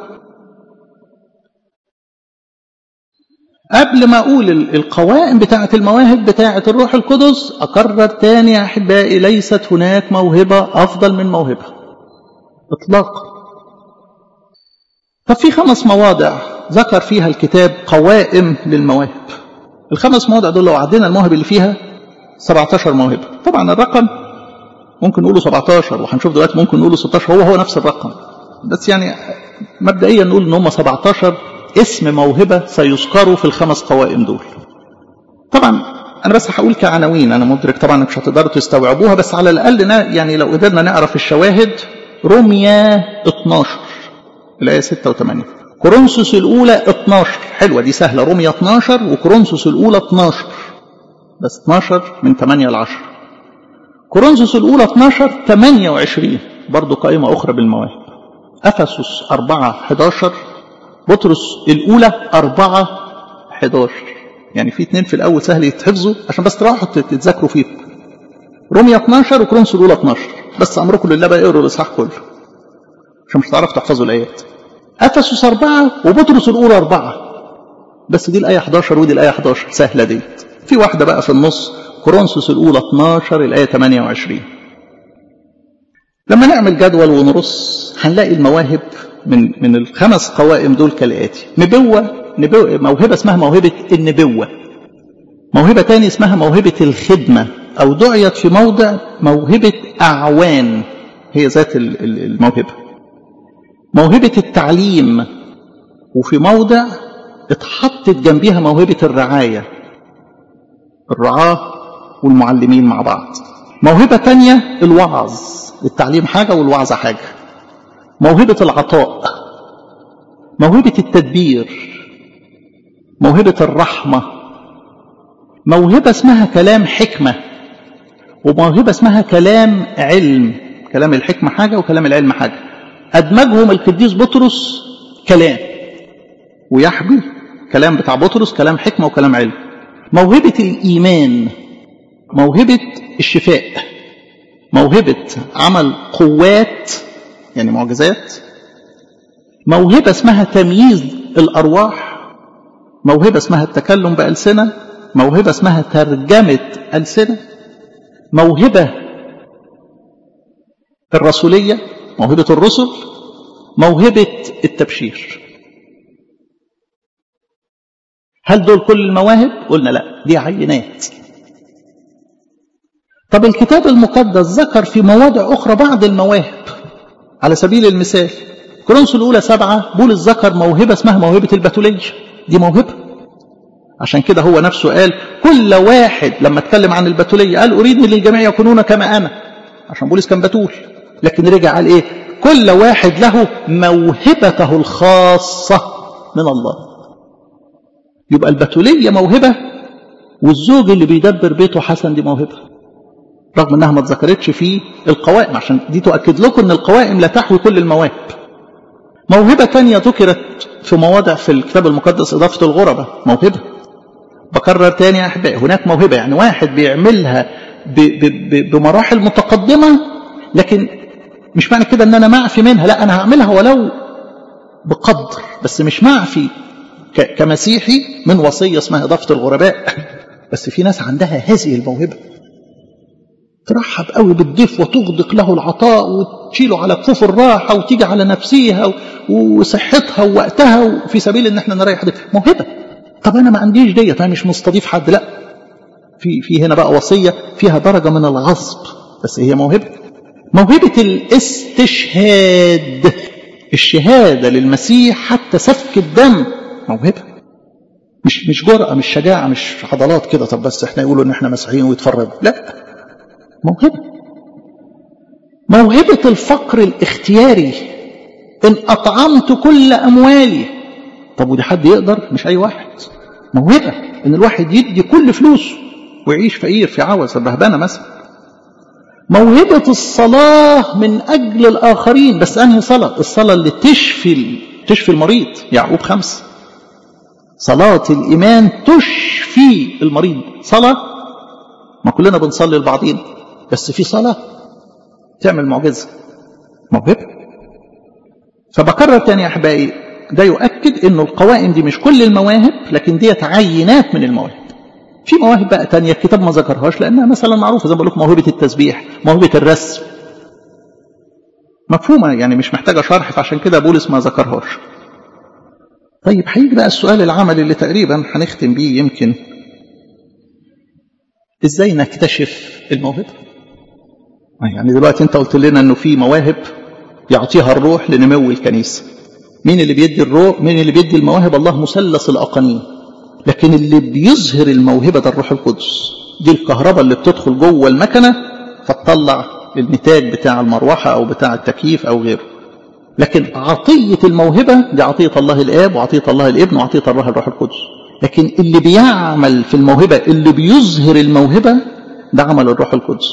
قبل ما أقول القوائم بتاعة المواهب بتاعة الروح القدس أكرر تاني يا أحبائي ليست هناك موهبة أفضل من موهبة إطلاقا طب في خمس مواضع ذكر فيها الكتاب قوائم للمواهب الخمس مواضع دول لو عدينا المواهب اللي فيها 17 موهبة طبعا الرقم ممكن نقوله 17 وهنشوف دلوقتي ممكن نقوله 16 هو هو نفس الرقم بس يعني مبدئيا نقول ان هم 17 اسم موهبة سيذكروا في الخمس قوائم دول طبعا أنا بس هقول كعناوين أنا مدرك طبعا مش هتقدروا تستوعبوها بس على الأقل يعني لو قدرنا نعرف الشواهد روميا 12 الآية 6 و8 كورنثوس الأولى 12 حلوة دي سهلة روميا 12 وكورنثوس الأولى 12 بس 12 من 8 ل 10 كورنثوس الأولى 12 28 برضه قائمة أخرى بالمواهب أفسس 4 11 بطرس الأولى أربعة 11 يعني في اتنين في الأول سهل يتحفظوا عشان بس تروحوا تتذاكروا فيهم روميا 12 وكرونس الأولى 12 بس أمركم لله بقى اقروا الإصحاح كله عشان مش هتعرفوا تحفظوا الآيات أفسس أربعة وبطرس الأولى أربعة بس دي الآية 11 ودي الآية 11 سهلة ديت في واحدة بقى في النص كورنثوس الأولى 12 الآية 28 لما نعمل جدول ونرص هنلاقي المواهب من من الخمس قوائم دول كالآتي نبوة, نبوة موهبة اسمها موهبة النبوة موهبة تاني اسمها موهبة الخدمة أو دعيت في موضع موهبة أعوان هي ذات الموهبة موهبة التعليم وفي موضع اتحطت جنبيها موهبة الرعاية الرعاة والمعلمين مع بعض موهبة تانية الوعظ التعليم حاجة والوعظ حاجة موهبة العطاء موهبة التدبير موهبة الرحمة موهبة اسمها كلام حكمة وموهبة اسمها كلام علم كلام الحكمة حاجة وكلام العلم حاجة أدمجهم القديس بطرس كلام ويحبي كلام بتاع بطرس كلام حكمة وكلام علم موهبة الإيمان موهبة الشفاء موهبة عمل قوات يعني معجزات موهبة اسمها تمييز الأرواح موهبة اسمها التكلم بألسنة موهبة اسمها ترجمة ألسنة موهبة الرسولية موهبة الرسل موهبة التبشير هل دول كل المواهب؟ قلنا لا دي عينات طب الكتاب المقدس ذكر في مواضع أخرى بعض المواهب على سبيل المثال كورنثوس الأولى سبعة بولس ذكر موهبة اسمها موهبة البتولية دي موهبة عشان كده هو نفسه قال كل واحد لما اتكلم عن البتولية قال أريد من الجميع يكونون كما أنا عشان بولس كان بتول لكن رجع قال إيه كل واحد له موهبته الخاصة من الله يبقى البتولية موهبة والزوج اللي بيدبر بيته حسن دي موهبة رغم انها ما اتذكرتش في القوائم عشان دي تؤكد لكم ان القوائم لا تحوي كل المواهب موهبة تانية ذكرت في مواضع في الكتاب المقدس إضافة الغربة موهبة بكرر تاني يا أحبائي هناك موهبة يعني واحد بيعملها ب ب ب بمراحل متقدمة لكن مش معنى كده ان انا معفي منها لا انا هعملها ولو بقدر بس مش معفي كمسيحي من وصية اسمها إضافة الغرباء بس في ناس عندها هذه الموهبة ترحب قوي بالضيف وتغدق له العطاء وتشيله على كفوف الراحة وتيجي على نفسيها وصحتها ووقتها في سبيل ان احنا نريح ضيف موهبة طب انا ما عنديش ديت انا مش مستضيف حد لا في في هنا بقى وصية فيها درجة من الغصب بس هي موهبة موهبة الاستشهاد الشهادة للمسيح حتى سفك الدم موهبة مش مش جرأة مش شجاعة مش عضلات كده طب بس احنا يقولوا ان احنا مسيحيين ويتفرجوا لا موهبة موهبة الفقر الاختياري ان اطعمت كل اموالي طب ودي حد يقدر مش اي واحد موهبة ان الواحد يدي كل فلوسه ويعيش فقير في عوز الرهبانة مثلا موهبة الصلاة من أجل الآخرين بس أنهي صلاة الصلاة اللي تشفي تشفي المريض يعقوب خمسة صلاة الإيمان تشفي المريض صلاة ما كلنا بنصلي لبعضين بس في صلاة تعمل معجزة موهبة فبكرر تاني يا أحبائي ده يؤكد أنه القوائم دي مش كل المواهب لكن ديت عينات من المواهب في مواهب بقى تانية الكتاب ما ذكرهاش لأنها مثلا معروفة زي ما بقول لكم موهبة التسبيح موهبة الرسم مفهومة يعني مش محتاجة شرح فعشان كده بولس ما ذكرهاش طيب هيجي بقى السؤال العملي اللي تقريبا هنختم بيه يمكن ازاي نكتشف الموهبة يعني دلوقتي انت قلت لنا انه في مواهب يعطيها الروح لنمو الكنيسة مين اللي بيدي الروح مين اللي بيدي المواهب الله مثلث الأقانيم لكن اللي بيظهر الموهبة ده الروح القدس دي الكهرباء اللي بتدخل جوه المكنة فتطلع النتاج بتاع المروحة أو بتاع التكييف أو غيره لكن عطية الموهبة دي عطية الله الآب وعطية الله الابن وعطية الله الروح القدس لكن اللي بيعمل في الموهبة اللي بيظهر الموهبة ده عمل الروح القدس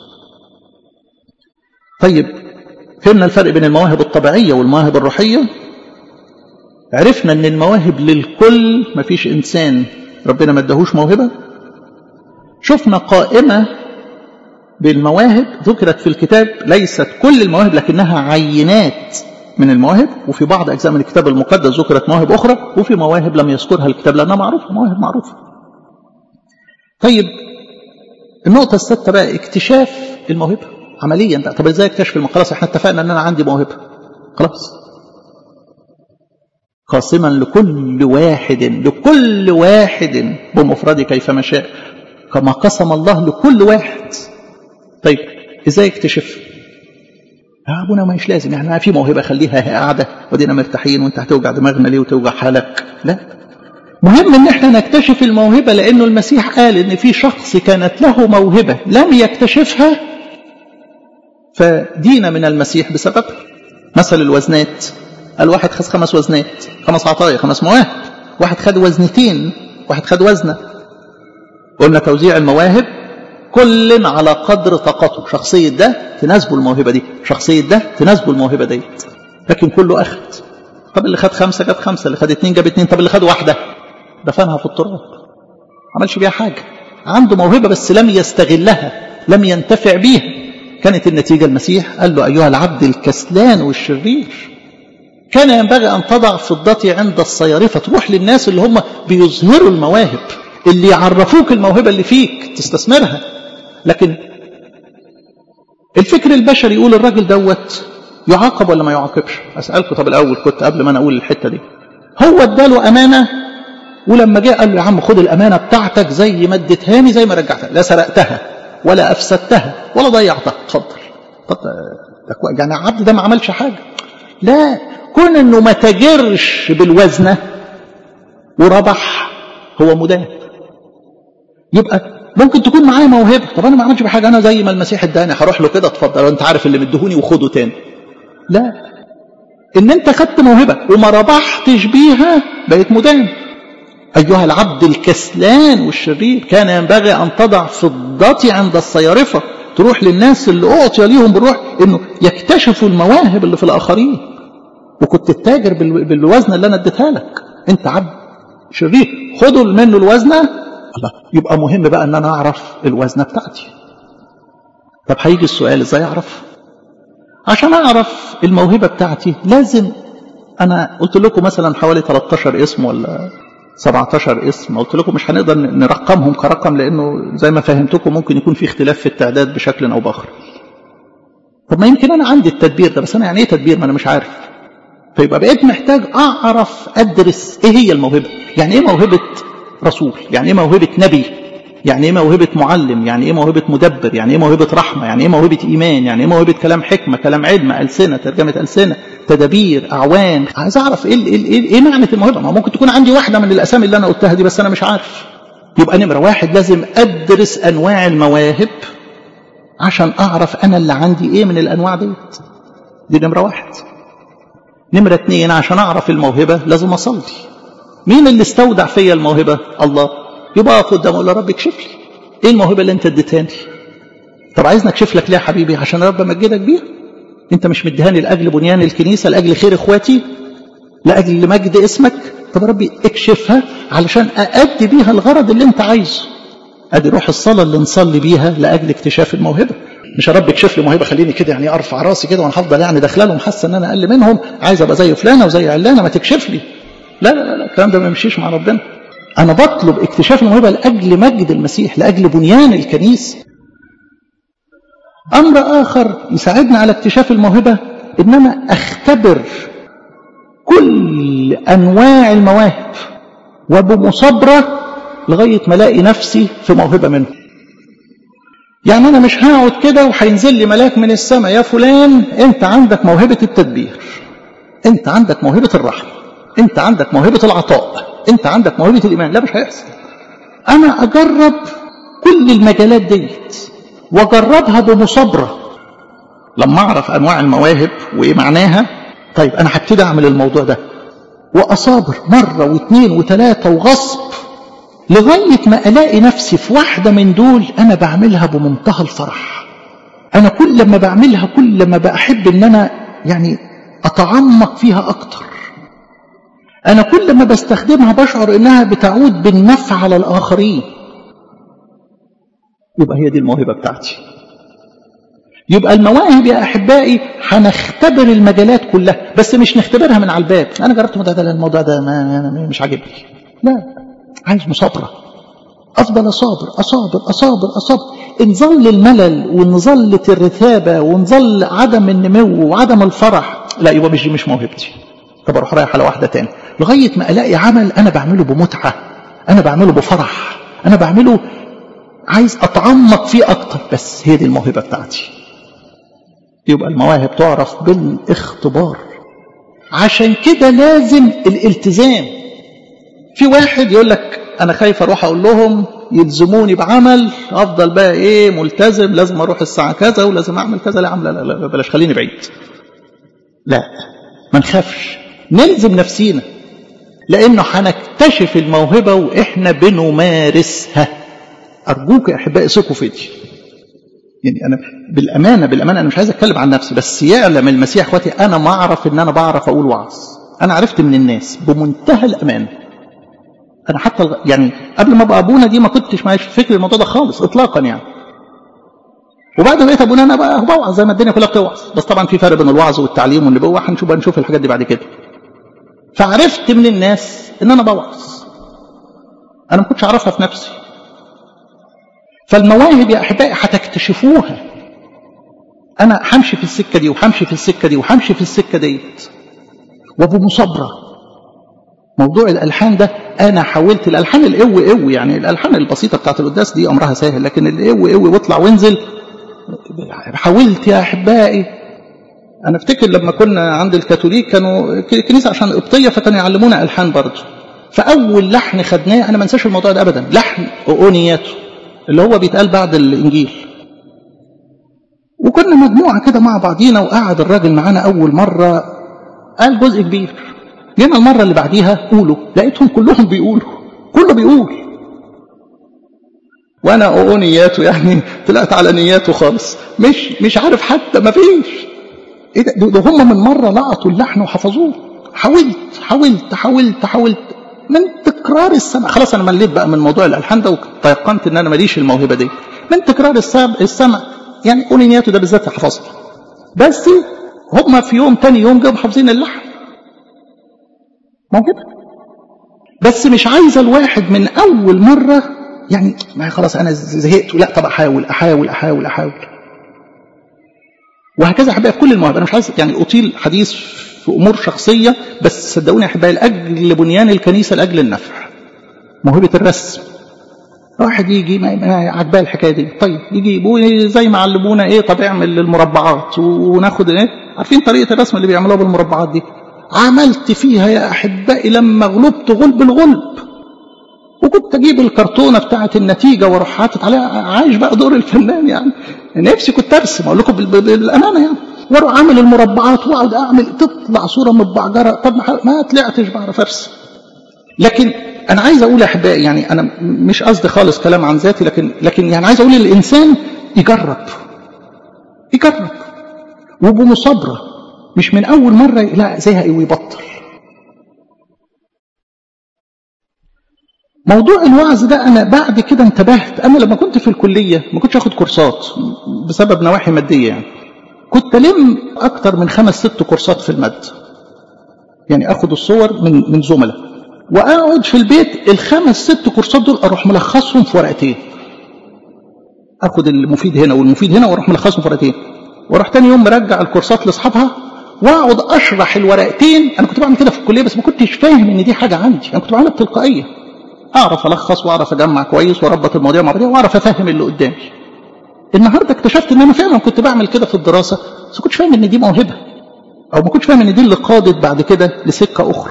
طيب فهمنا الفرق بين المواهب الطبيعية والمواهب الروحية عرفنا ان المواهب للكل مفيش انسان ربنا ما اداهوش موهبة شفنا قائمة بالمواهب ذكرت في الكتاب ليست كل المواهب لكنها عينات من المواهب وفي بعض أجزاء من الكتاب المقدس ذكرت مواهب أخرى وفي مواهب لم يذكرها الكتاب لأنها معروفة مواهب معروفة طيب النقطة الستة بقى اكتشاف الموهبة عمليا بقى طب ازاي اكتشف الموهبة خلاص احنا اتفقنا ان انا عندي موهبة خلاص قاسما لكل واحد لكل واحد بمفرده كيفما شاء كما قسم الله لكل واحد طيب ازاي اكتشف يا ابونا مش لازم يعني في موهبه خليها قاعده ودينا مرتاحين وانت هتوجع دماغنا ليه وتوجع حالك لا مهم ان احنا نكتشف الموهبه لانه المسيح قال ان في شخص كانت له موهبه لم يكتشفها فدين من المسيح بسبب مثل الوزنات الواحد خد خمس وزنات خمس عطايا خمس مواهب واحد خد وزنتين واحد خد وزنه قلنا توزيع المواهب كل على قدر طاقته شخصية ده تناسبه الموهبة دي شخصية ده تناسبه الموهبة دي لكن كله أخذ طب اللي خد خمسة جاب خمسة اللي خد اتنين جاب اتنين طب اللي خد واحدة دفنها في التراب عملش بيها حاجة عنده موهبة بس لم يستغلها لم ينتفع بيها كانت النتيجة المسيح قال له أيها العبد الكسلان والشرير كان ينبغي أن تضع فضتي عند الصيارفة تروح للناس اللي هم بيظهروا المواهب اللي يعرفوك الموهبة اللي فيك تستثمرها لكن الفكر البشري يقول الراجل دوت يعاقب ولا ما يعاقبش أسألكم طب الأول كنت قبل ما أنا أقول الحتة دي هو اداله أمانة ولما جاء قال له يا عم خد الأمانة بتاعتك زي ما اديتهاني زي ما رجعتها لا سرقتها ولا أفسدتها ولا ضيعتها اتفضل يعني العبد ده ما عملش حاجة لا كون انه ما تاجرش بالوزنة وربح هو مدان يبقى ممكن تكون معايا موهبه طب انا ما عملتش بحاجه انا زي ما المسيح اداني هروح له كده اتفضل وانت عارف اللي مدهوني وخده تاني لا ان انت خدت موهبه وما ربحتش بيها بقيت مدان ايها العبد الكسلان والشرير كان ينبغي ان تضع فضتي عند الصيارفه تروح للناس اللي اعطي ليهم بالروح انه يكتشفوا المواهب اللي في الاخرين وكنت التاجر بالوزنه اللي انا اديتها لك انت عبد شرير خدوا منه الوزنه الله يبقى مهم بقى ان انا اعرف الوزنه بتاعتي طب هيجي السؤال ازاي اعرف عشان اعرف الموهبه بتاعتي لازم انا قلت لكم مثلا حوالي 13 اسم ولا 17 اسم قلت لكم مش هنقدر نرقمهم كرقم لانه زي ما فهمتكم ممكن يكون في اختلاف في التعداد بشكل او باخر طب ما يمكن انا عندي التدبير ده بس انا يعني ايه تدبير ما انا مش عارف فيبقى بقيت محتاج اعرف ادرس ايه هي الموهبه يعني ايه موهبه رسول يعني ايه موهبه نبي يعني ايه موهبه معلم يعني ايه موهبه مدبر يعني ايه موهبه رحمه يعني ايه موهبه ايمان يعني ايه موهبه كلام حكمه كلام علم السنه ترجمه السنه تدابير اعوان عايز اعرف ايه ايه ايه, إيه معنى الموهبه ما ممكن تكون عندي واحده من الاسامي اللي انا قلتها دي بس انا مش عارف يبقى نمره واحد لازم ادرس انواع المواهب عشان اعرف انا اللي عندي ايه من الانواع ديت دي نمره واحد نمره اتنين عشان اعرف الموهبه لازم اصلي مين اللي استودع فيا الموهبه الله يبقى اقف قدامه اقول له رب اكشف لي ايه الموهبه اللي انت اديتهاني طب عايزني اكشف لك ليه يا حبيبي عشان رب امجدك بيها انت مش مديهاني لاجل بنيان الكنيسه لاجل خير اخواتي لاجل مجد اسمك طب ربي اكشفها علشان اادي بيها الغرض اللي انت عايزه ادي روح الصلاه اللي نصلي بيها لاجل اكتشاف الموهبه مش يا رب اكشف لي موهبه خليني كده يعني ارفع راسي كده وانا هفضل يعني داخله لهم حاسه ان انا اقل منهم عايز ابقى زي فلانه وزي علانه ما تكشف لي لا لا لا الكلام ده ما يمشيش مع ربنا انا بطلب اكتشاف الموهبه لاجل مجد المسيح لاجل بنيان الكنيسه امر اخر يساعدنا على اكتشاف الموهبه ان انا اختبر كل انواع المواهب وبمصابره لغايه ما الاقي نفسي في موهبه منهم يعني انا مش هقعد كده وهينزل لي ملاك من السماء يا فلان انت عندك موهبه التدبير انت عندك موهبه الرحمه انت عندك موهبه العطاء انت عندك موهبه الايمان لا مش هيحصل انا اجرب كل المجالات ديت واجربها بمصابره لما اعرف انواع المواهب وايه معناها طيب انا هبتدي اعمل الموضوع ده واصابر مره واثنين وثلاثه وغصب لغايه ما الاقي نفسي في واحده من دول انا بعملها بمنتهى الفرح انا كل ما بعملها كل ما بحب ان انا يعني اتعمق فيها اكتر انا كل ما بستخدمها بشعر انها بتعود بالنفع على الاخرين يبقى هي دي الموهبه بتاعتي يبقى المواهب يا احبائي هنختبر المجالات كلها بس مش نختبرها من على الباب انا جربت الموضوع ده الموضوع ده ما أنا مش عاجبني لا عايز مصابره افضل اصابر اصابر اصابر اصابر ان ظل الملل وان ظلت الرثابه وان ظل عدم النمو وعدم الفرح لا يبقى مش مش موهبتي طب اروح رايح على واحده تاني لغايه ما الاقي عمل انا بعمله بمتعه انا بعمله بفرح انا بعمله عايز اتعمق فيه اكتر بس هي دي الموهبه بتاعتي يبقى المواهب تعرف بالاختبار عشان كده لازم الالتزام في واحد يقول لك انا خايف اروح اقول لهم يلزموني بعمل افضل بقى ايه ملتزم لازم اروح الساعه كذا ولازم اعمل كذا لا لا لا, لا بلاش خليني بعيد لا ما نخافش نلزم نفسينا لانه هنكتشف الموهبه واحنا بنمارسها ارجوك يا احبائي ثقوا في دي يعني انا بالامانه بالامانه انا مش عايز اتكلم عن نفسي بس يعلم المسيح اخواتي انا ما اعرف ان انا بعرف اقول وعظ انا عرفت من الناس بمنتهى الامان انا حتى يعني قبل ما ابقى ابونا دي ما كنتش معايا فكر الموضوع ده خالص اطلاقا يعني وبعد ما بقيت ابونا انا بقى بوعظ زي ما الدنيا كلها بتوعظ بس طبعا في فرق بين الوعظ والتعليم والنبوه هنشوف هنشوف الحاجات دي بعد كده فعرفت من الناس ان انا بوعظ انا ما كنتش اعرفها في نفسي فالمواهب يا احبائي هتكتشفوها انا همشي في السكه دي وهمشي في السكه دي وهمشي في السكه ديت وبمصابره موضوع الالحان ده انا حاولت الالحان القوي قوي يعني الالحان البسيطه بتاعت القداس دي امرها سهل لكن القوي قوي واطلع وانزل حاولت يا احبائي انا افتكر لما كنا عند الكاثوليك كانوا كنيسه عشان قبطيه فكانوا يعلمونا الحان برضه فاول لحن خدناه انا ما انساش الموضوع ده ابدا لحن اونياته اللي هو بيتقال بعد الانجيل وكنا مجموعه كده مع بعضينا وقعد الراجل معانا اول مره قال جزء كبير جينا المره اللي بعديها قولوا لقيتهم كلهم بيقولوا كله بيقول وانا اونياته يعني طلعت على نياته خالص مش مش عارف حتى ما فيش ايه ده, ده هم من مره لقطوا اللحن وحفظوه حاولت حاولت حاولت حاولت من تكرار السمع خلاص انا مليت بقى من موضوع الالحان ده وتيقنت ان انا ماليش الموهبه دي من تكرار السمع يعني اونياته ده بالذات حفظته بس هم في يوم تاني يوم جابوا حافظين اللحن موجوده بس مش عايزه الواحد من اول مره يعني ما خلاص انا زهقت لا طب احاول احاول احاول احاول وهكذا احبائي في كل المواهب انا مش عايز يعني اطيل حديث في امور شخصيه بس صدقوني يا احبائي لاجل بنيان الكنيسه لاجل النفع موهبه الرسم واحد يجي ما عجباه الحكايه دي طيب يجي يبوي زي ما علمونا ايه طب اعمل المربعات وناخد ايه عارفين طريقه الرسم اللي بيعملوها بالمربعات دي عملت فيها يا احبائي لما غلبت غلب الغلب وكنت اجيب الكرتونه بتاعه النتيجه واروح حاطط عليها عايش بقى دور الفنان يعني نفسي كنت ارسم اقول لكم بالامانه يعني واروح اعمل المربعات واقعد اعمل تطلع صوره متبعجره طب ما طلعتش بعرف ارسم لكن انا عايز اقول يا احبائي يعني انا مش قصدي خالص كلام عن ذاتي لكن لكن يعني عايز اقول الانسان يجرب يجرب وبمصابره مش من اول مره لا زهق ويبطل موضوع الوعظ ده انا بعد كده انتبهت انا لما كنت في الكليه ما كنتش اخد كورسات بسبب نواحي ماديه يعني كنت الم اكتر من خمس ست كورسات في الماده يعني اخد الصور من من زملاء واقعد في البيت الخمس ست كورسات دول اروح ملخصهم في ورقتين اخد المفيد هنا والمفيد هنا واروح ملخصهم في ورقتين واروح تاني يوم مرجع الكورسات لاصحابها واقعد اشرح الورقتين انا كنت بعمل كده في الكليه بس ما كنتش فاهم ان دي حاجه عندي انا كنت بعملها بتلقائيه اعرف الخص واعرف اجمع كويس واربط المواضيع مع بعضها واعرف افهم اللي قدامي النهارده اكتشفت ان انا فعلا كنت بعمل كده في الدراسه بس ما كنتش فاهم ان دي موهبه او ما كنتش فاهم ان دي اللي قادت بعد كده لسكه اخرى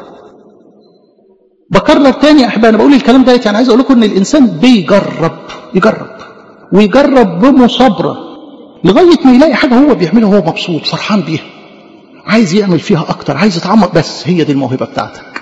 بكرر تاني يا احبائي انا بقول الكلام ده يعني عايز اقول لكم ان الانسان بيجرب يجرب ويجرب بمصابره لغايه ما يلاقي حاجه هو بيعملها وهو مبسوط فرحان بيها عايز يعمل فيها اكتر عايز يتعمق بس هي دي الموهبه بتاعتك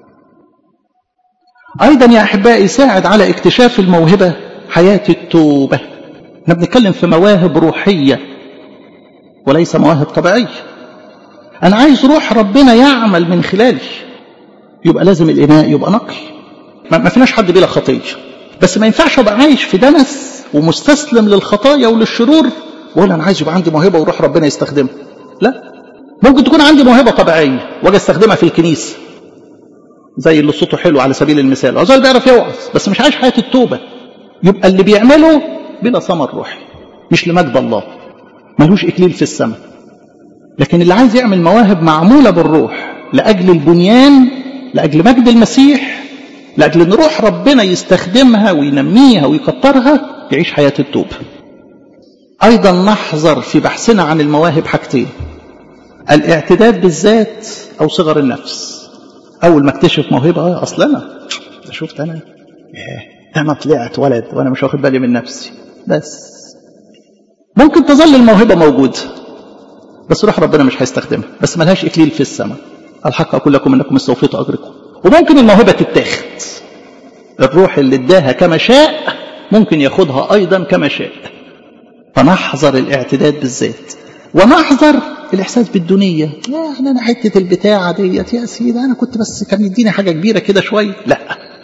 ايضا يا احبائي ساعد على اكتشاف الموهبه حياه التوبه احنا بنتكلم في مواهب روحيه وليس مواهب طبيعيه انا عايز روح ربنا يعمل من خلالي يبقى لازم الاناء يبقى نقي ما فيناش حد بلا خطيه بس ما ينفعش ابقى عايش في دنس ومستسلم للخطايا وللشرور واقول انا عايز يبقى عندي موهبه وروح ربنا يستخدمها لا ممكن تكون عندي موهبه طبيعيه واجي استخدمها في الكنيسه زي اللي صوته حلو على سبيل المثال عزال بيعرف يوعظ بس مش عايش حياه التوبه يبقى اللي بيعمله بلا ثمر روحي مش لمجد الله ملوش اكليل في السماء لكن اللي عايز يعمل مواهب معموله بالروح لاجل البنيان لاجل مجد المسيح لاجل ان روح ربنا يستخدمها وينميها ويكترها يعيش حياه التوبه ايضا نحذر في بحثنا عن المواهب حاجتين الاعتداد بالذات او صغر النفس اول ما اكتشف موهبه اه اصل انا ده شفت انا ده انا طلعت ولد وانا مش واخد بالي من نفسي بس ممكن تظل الموهبه موجوده بس روح ربنا مش هيستخدمها بس ملهاش اكليل في السماء الحق اقول لكم انكم استوفيتوا اجركم وممكن الموهبه تتاخد الروح اللي اداها كما شاء ممكن ياخدها ايضا كما شاء فنحذر الاعتداد بالذات ونحذر الاحساس بالدونيه يعني انا حته البتاعه ديت يا سيدي انا كنت بس كان يديني حاجه كبيره كده شويه لا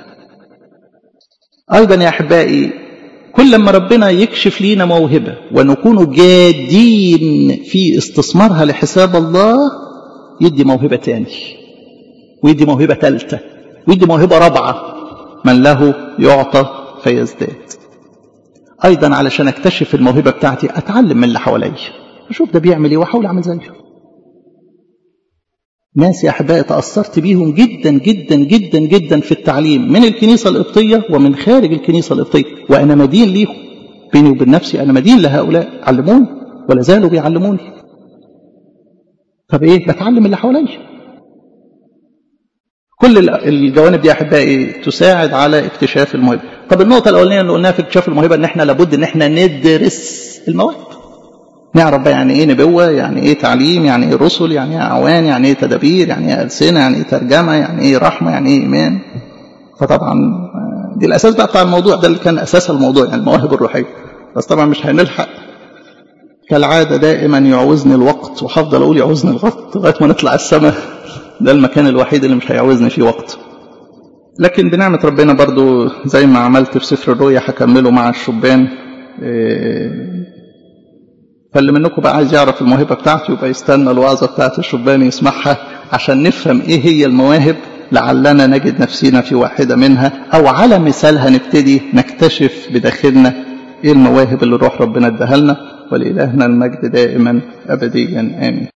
ايضا يا احبائي كل ما ربنا يكشف لينا موهبه ونكون جادين في استثمارها لحساب الله يدي موهبه تاني ويدي موهبه ثالثه ويدي موهبه رابعه من له يعطى فيزداد ايضا علشان اكتشف الموهبه بتاعتي اتعلم من اللي حواليا اشوف ده بيعمل ايه واحاول اعمل زيه ناس يا احبائي تاثرت بيهم جدا جدا جدا جدا في التعليم من الكنيسه القبطيه ومن خارج الكنيسه القبطيه وانا مدين ليهم بيني وبين نفسي انا مدين لهؤلاء علموني ولا زالوا بيعلموني طب ايه بتعلم اللي حواليا كل الجوانب دي احبائي تساعد على اكتشاف الموهبه طب النقطه الاولانيه اللي قلناها في اكتشاف الموهبه ان احنا لابد ان احنا ندرس المواهب نعرف بقى يعني ايه نبوه يعني ايه تعليم يعني ايه رسل يعني ايه اعوان يعني ايه تدابير يعني ايه السنه يعني ايه ترجمه يعني ايه رحمه يعني ايه ايمان فطبعا دي الاساس بقى بتاع الموضوع ده اللي كان اساس الموضوع يعني المواهب الروحيه بس طبعا مش هنلحق كالعاده دائما يعوزني الوقت وهفضل اقول يعوزني الوقت لغايه ما نطلع السماء ده المكان الوحيد اللي مش هيعوزني فيه وقت لكن بنعمة ربنا برضو زي ما عملت في سفر الرؤيا هكمله مع الشبان فاللي منكم بقى عايز يعرف الموهبة بتاعته يبقى يستنى الوعظة بتاعت الشبان يسمعها عشان نفهم ايه هي المواهب لعلنا نجد نفسنا في واحدة منها او على مثالها نبتدي نكتشف بداخلنا ايه المواهب اللي روح ربنا اداها لنا ولإلهنا المجد دائما أبديا آمين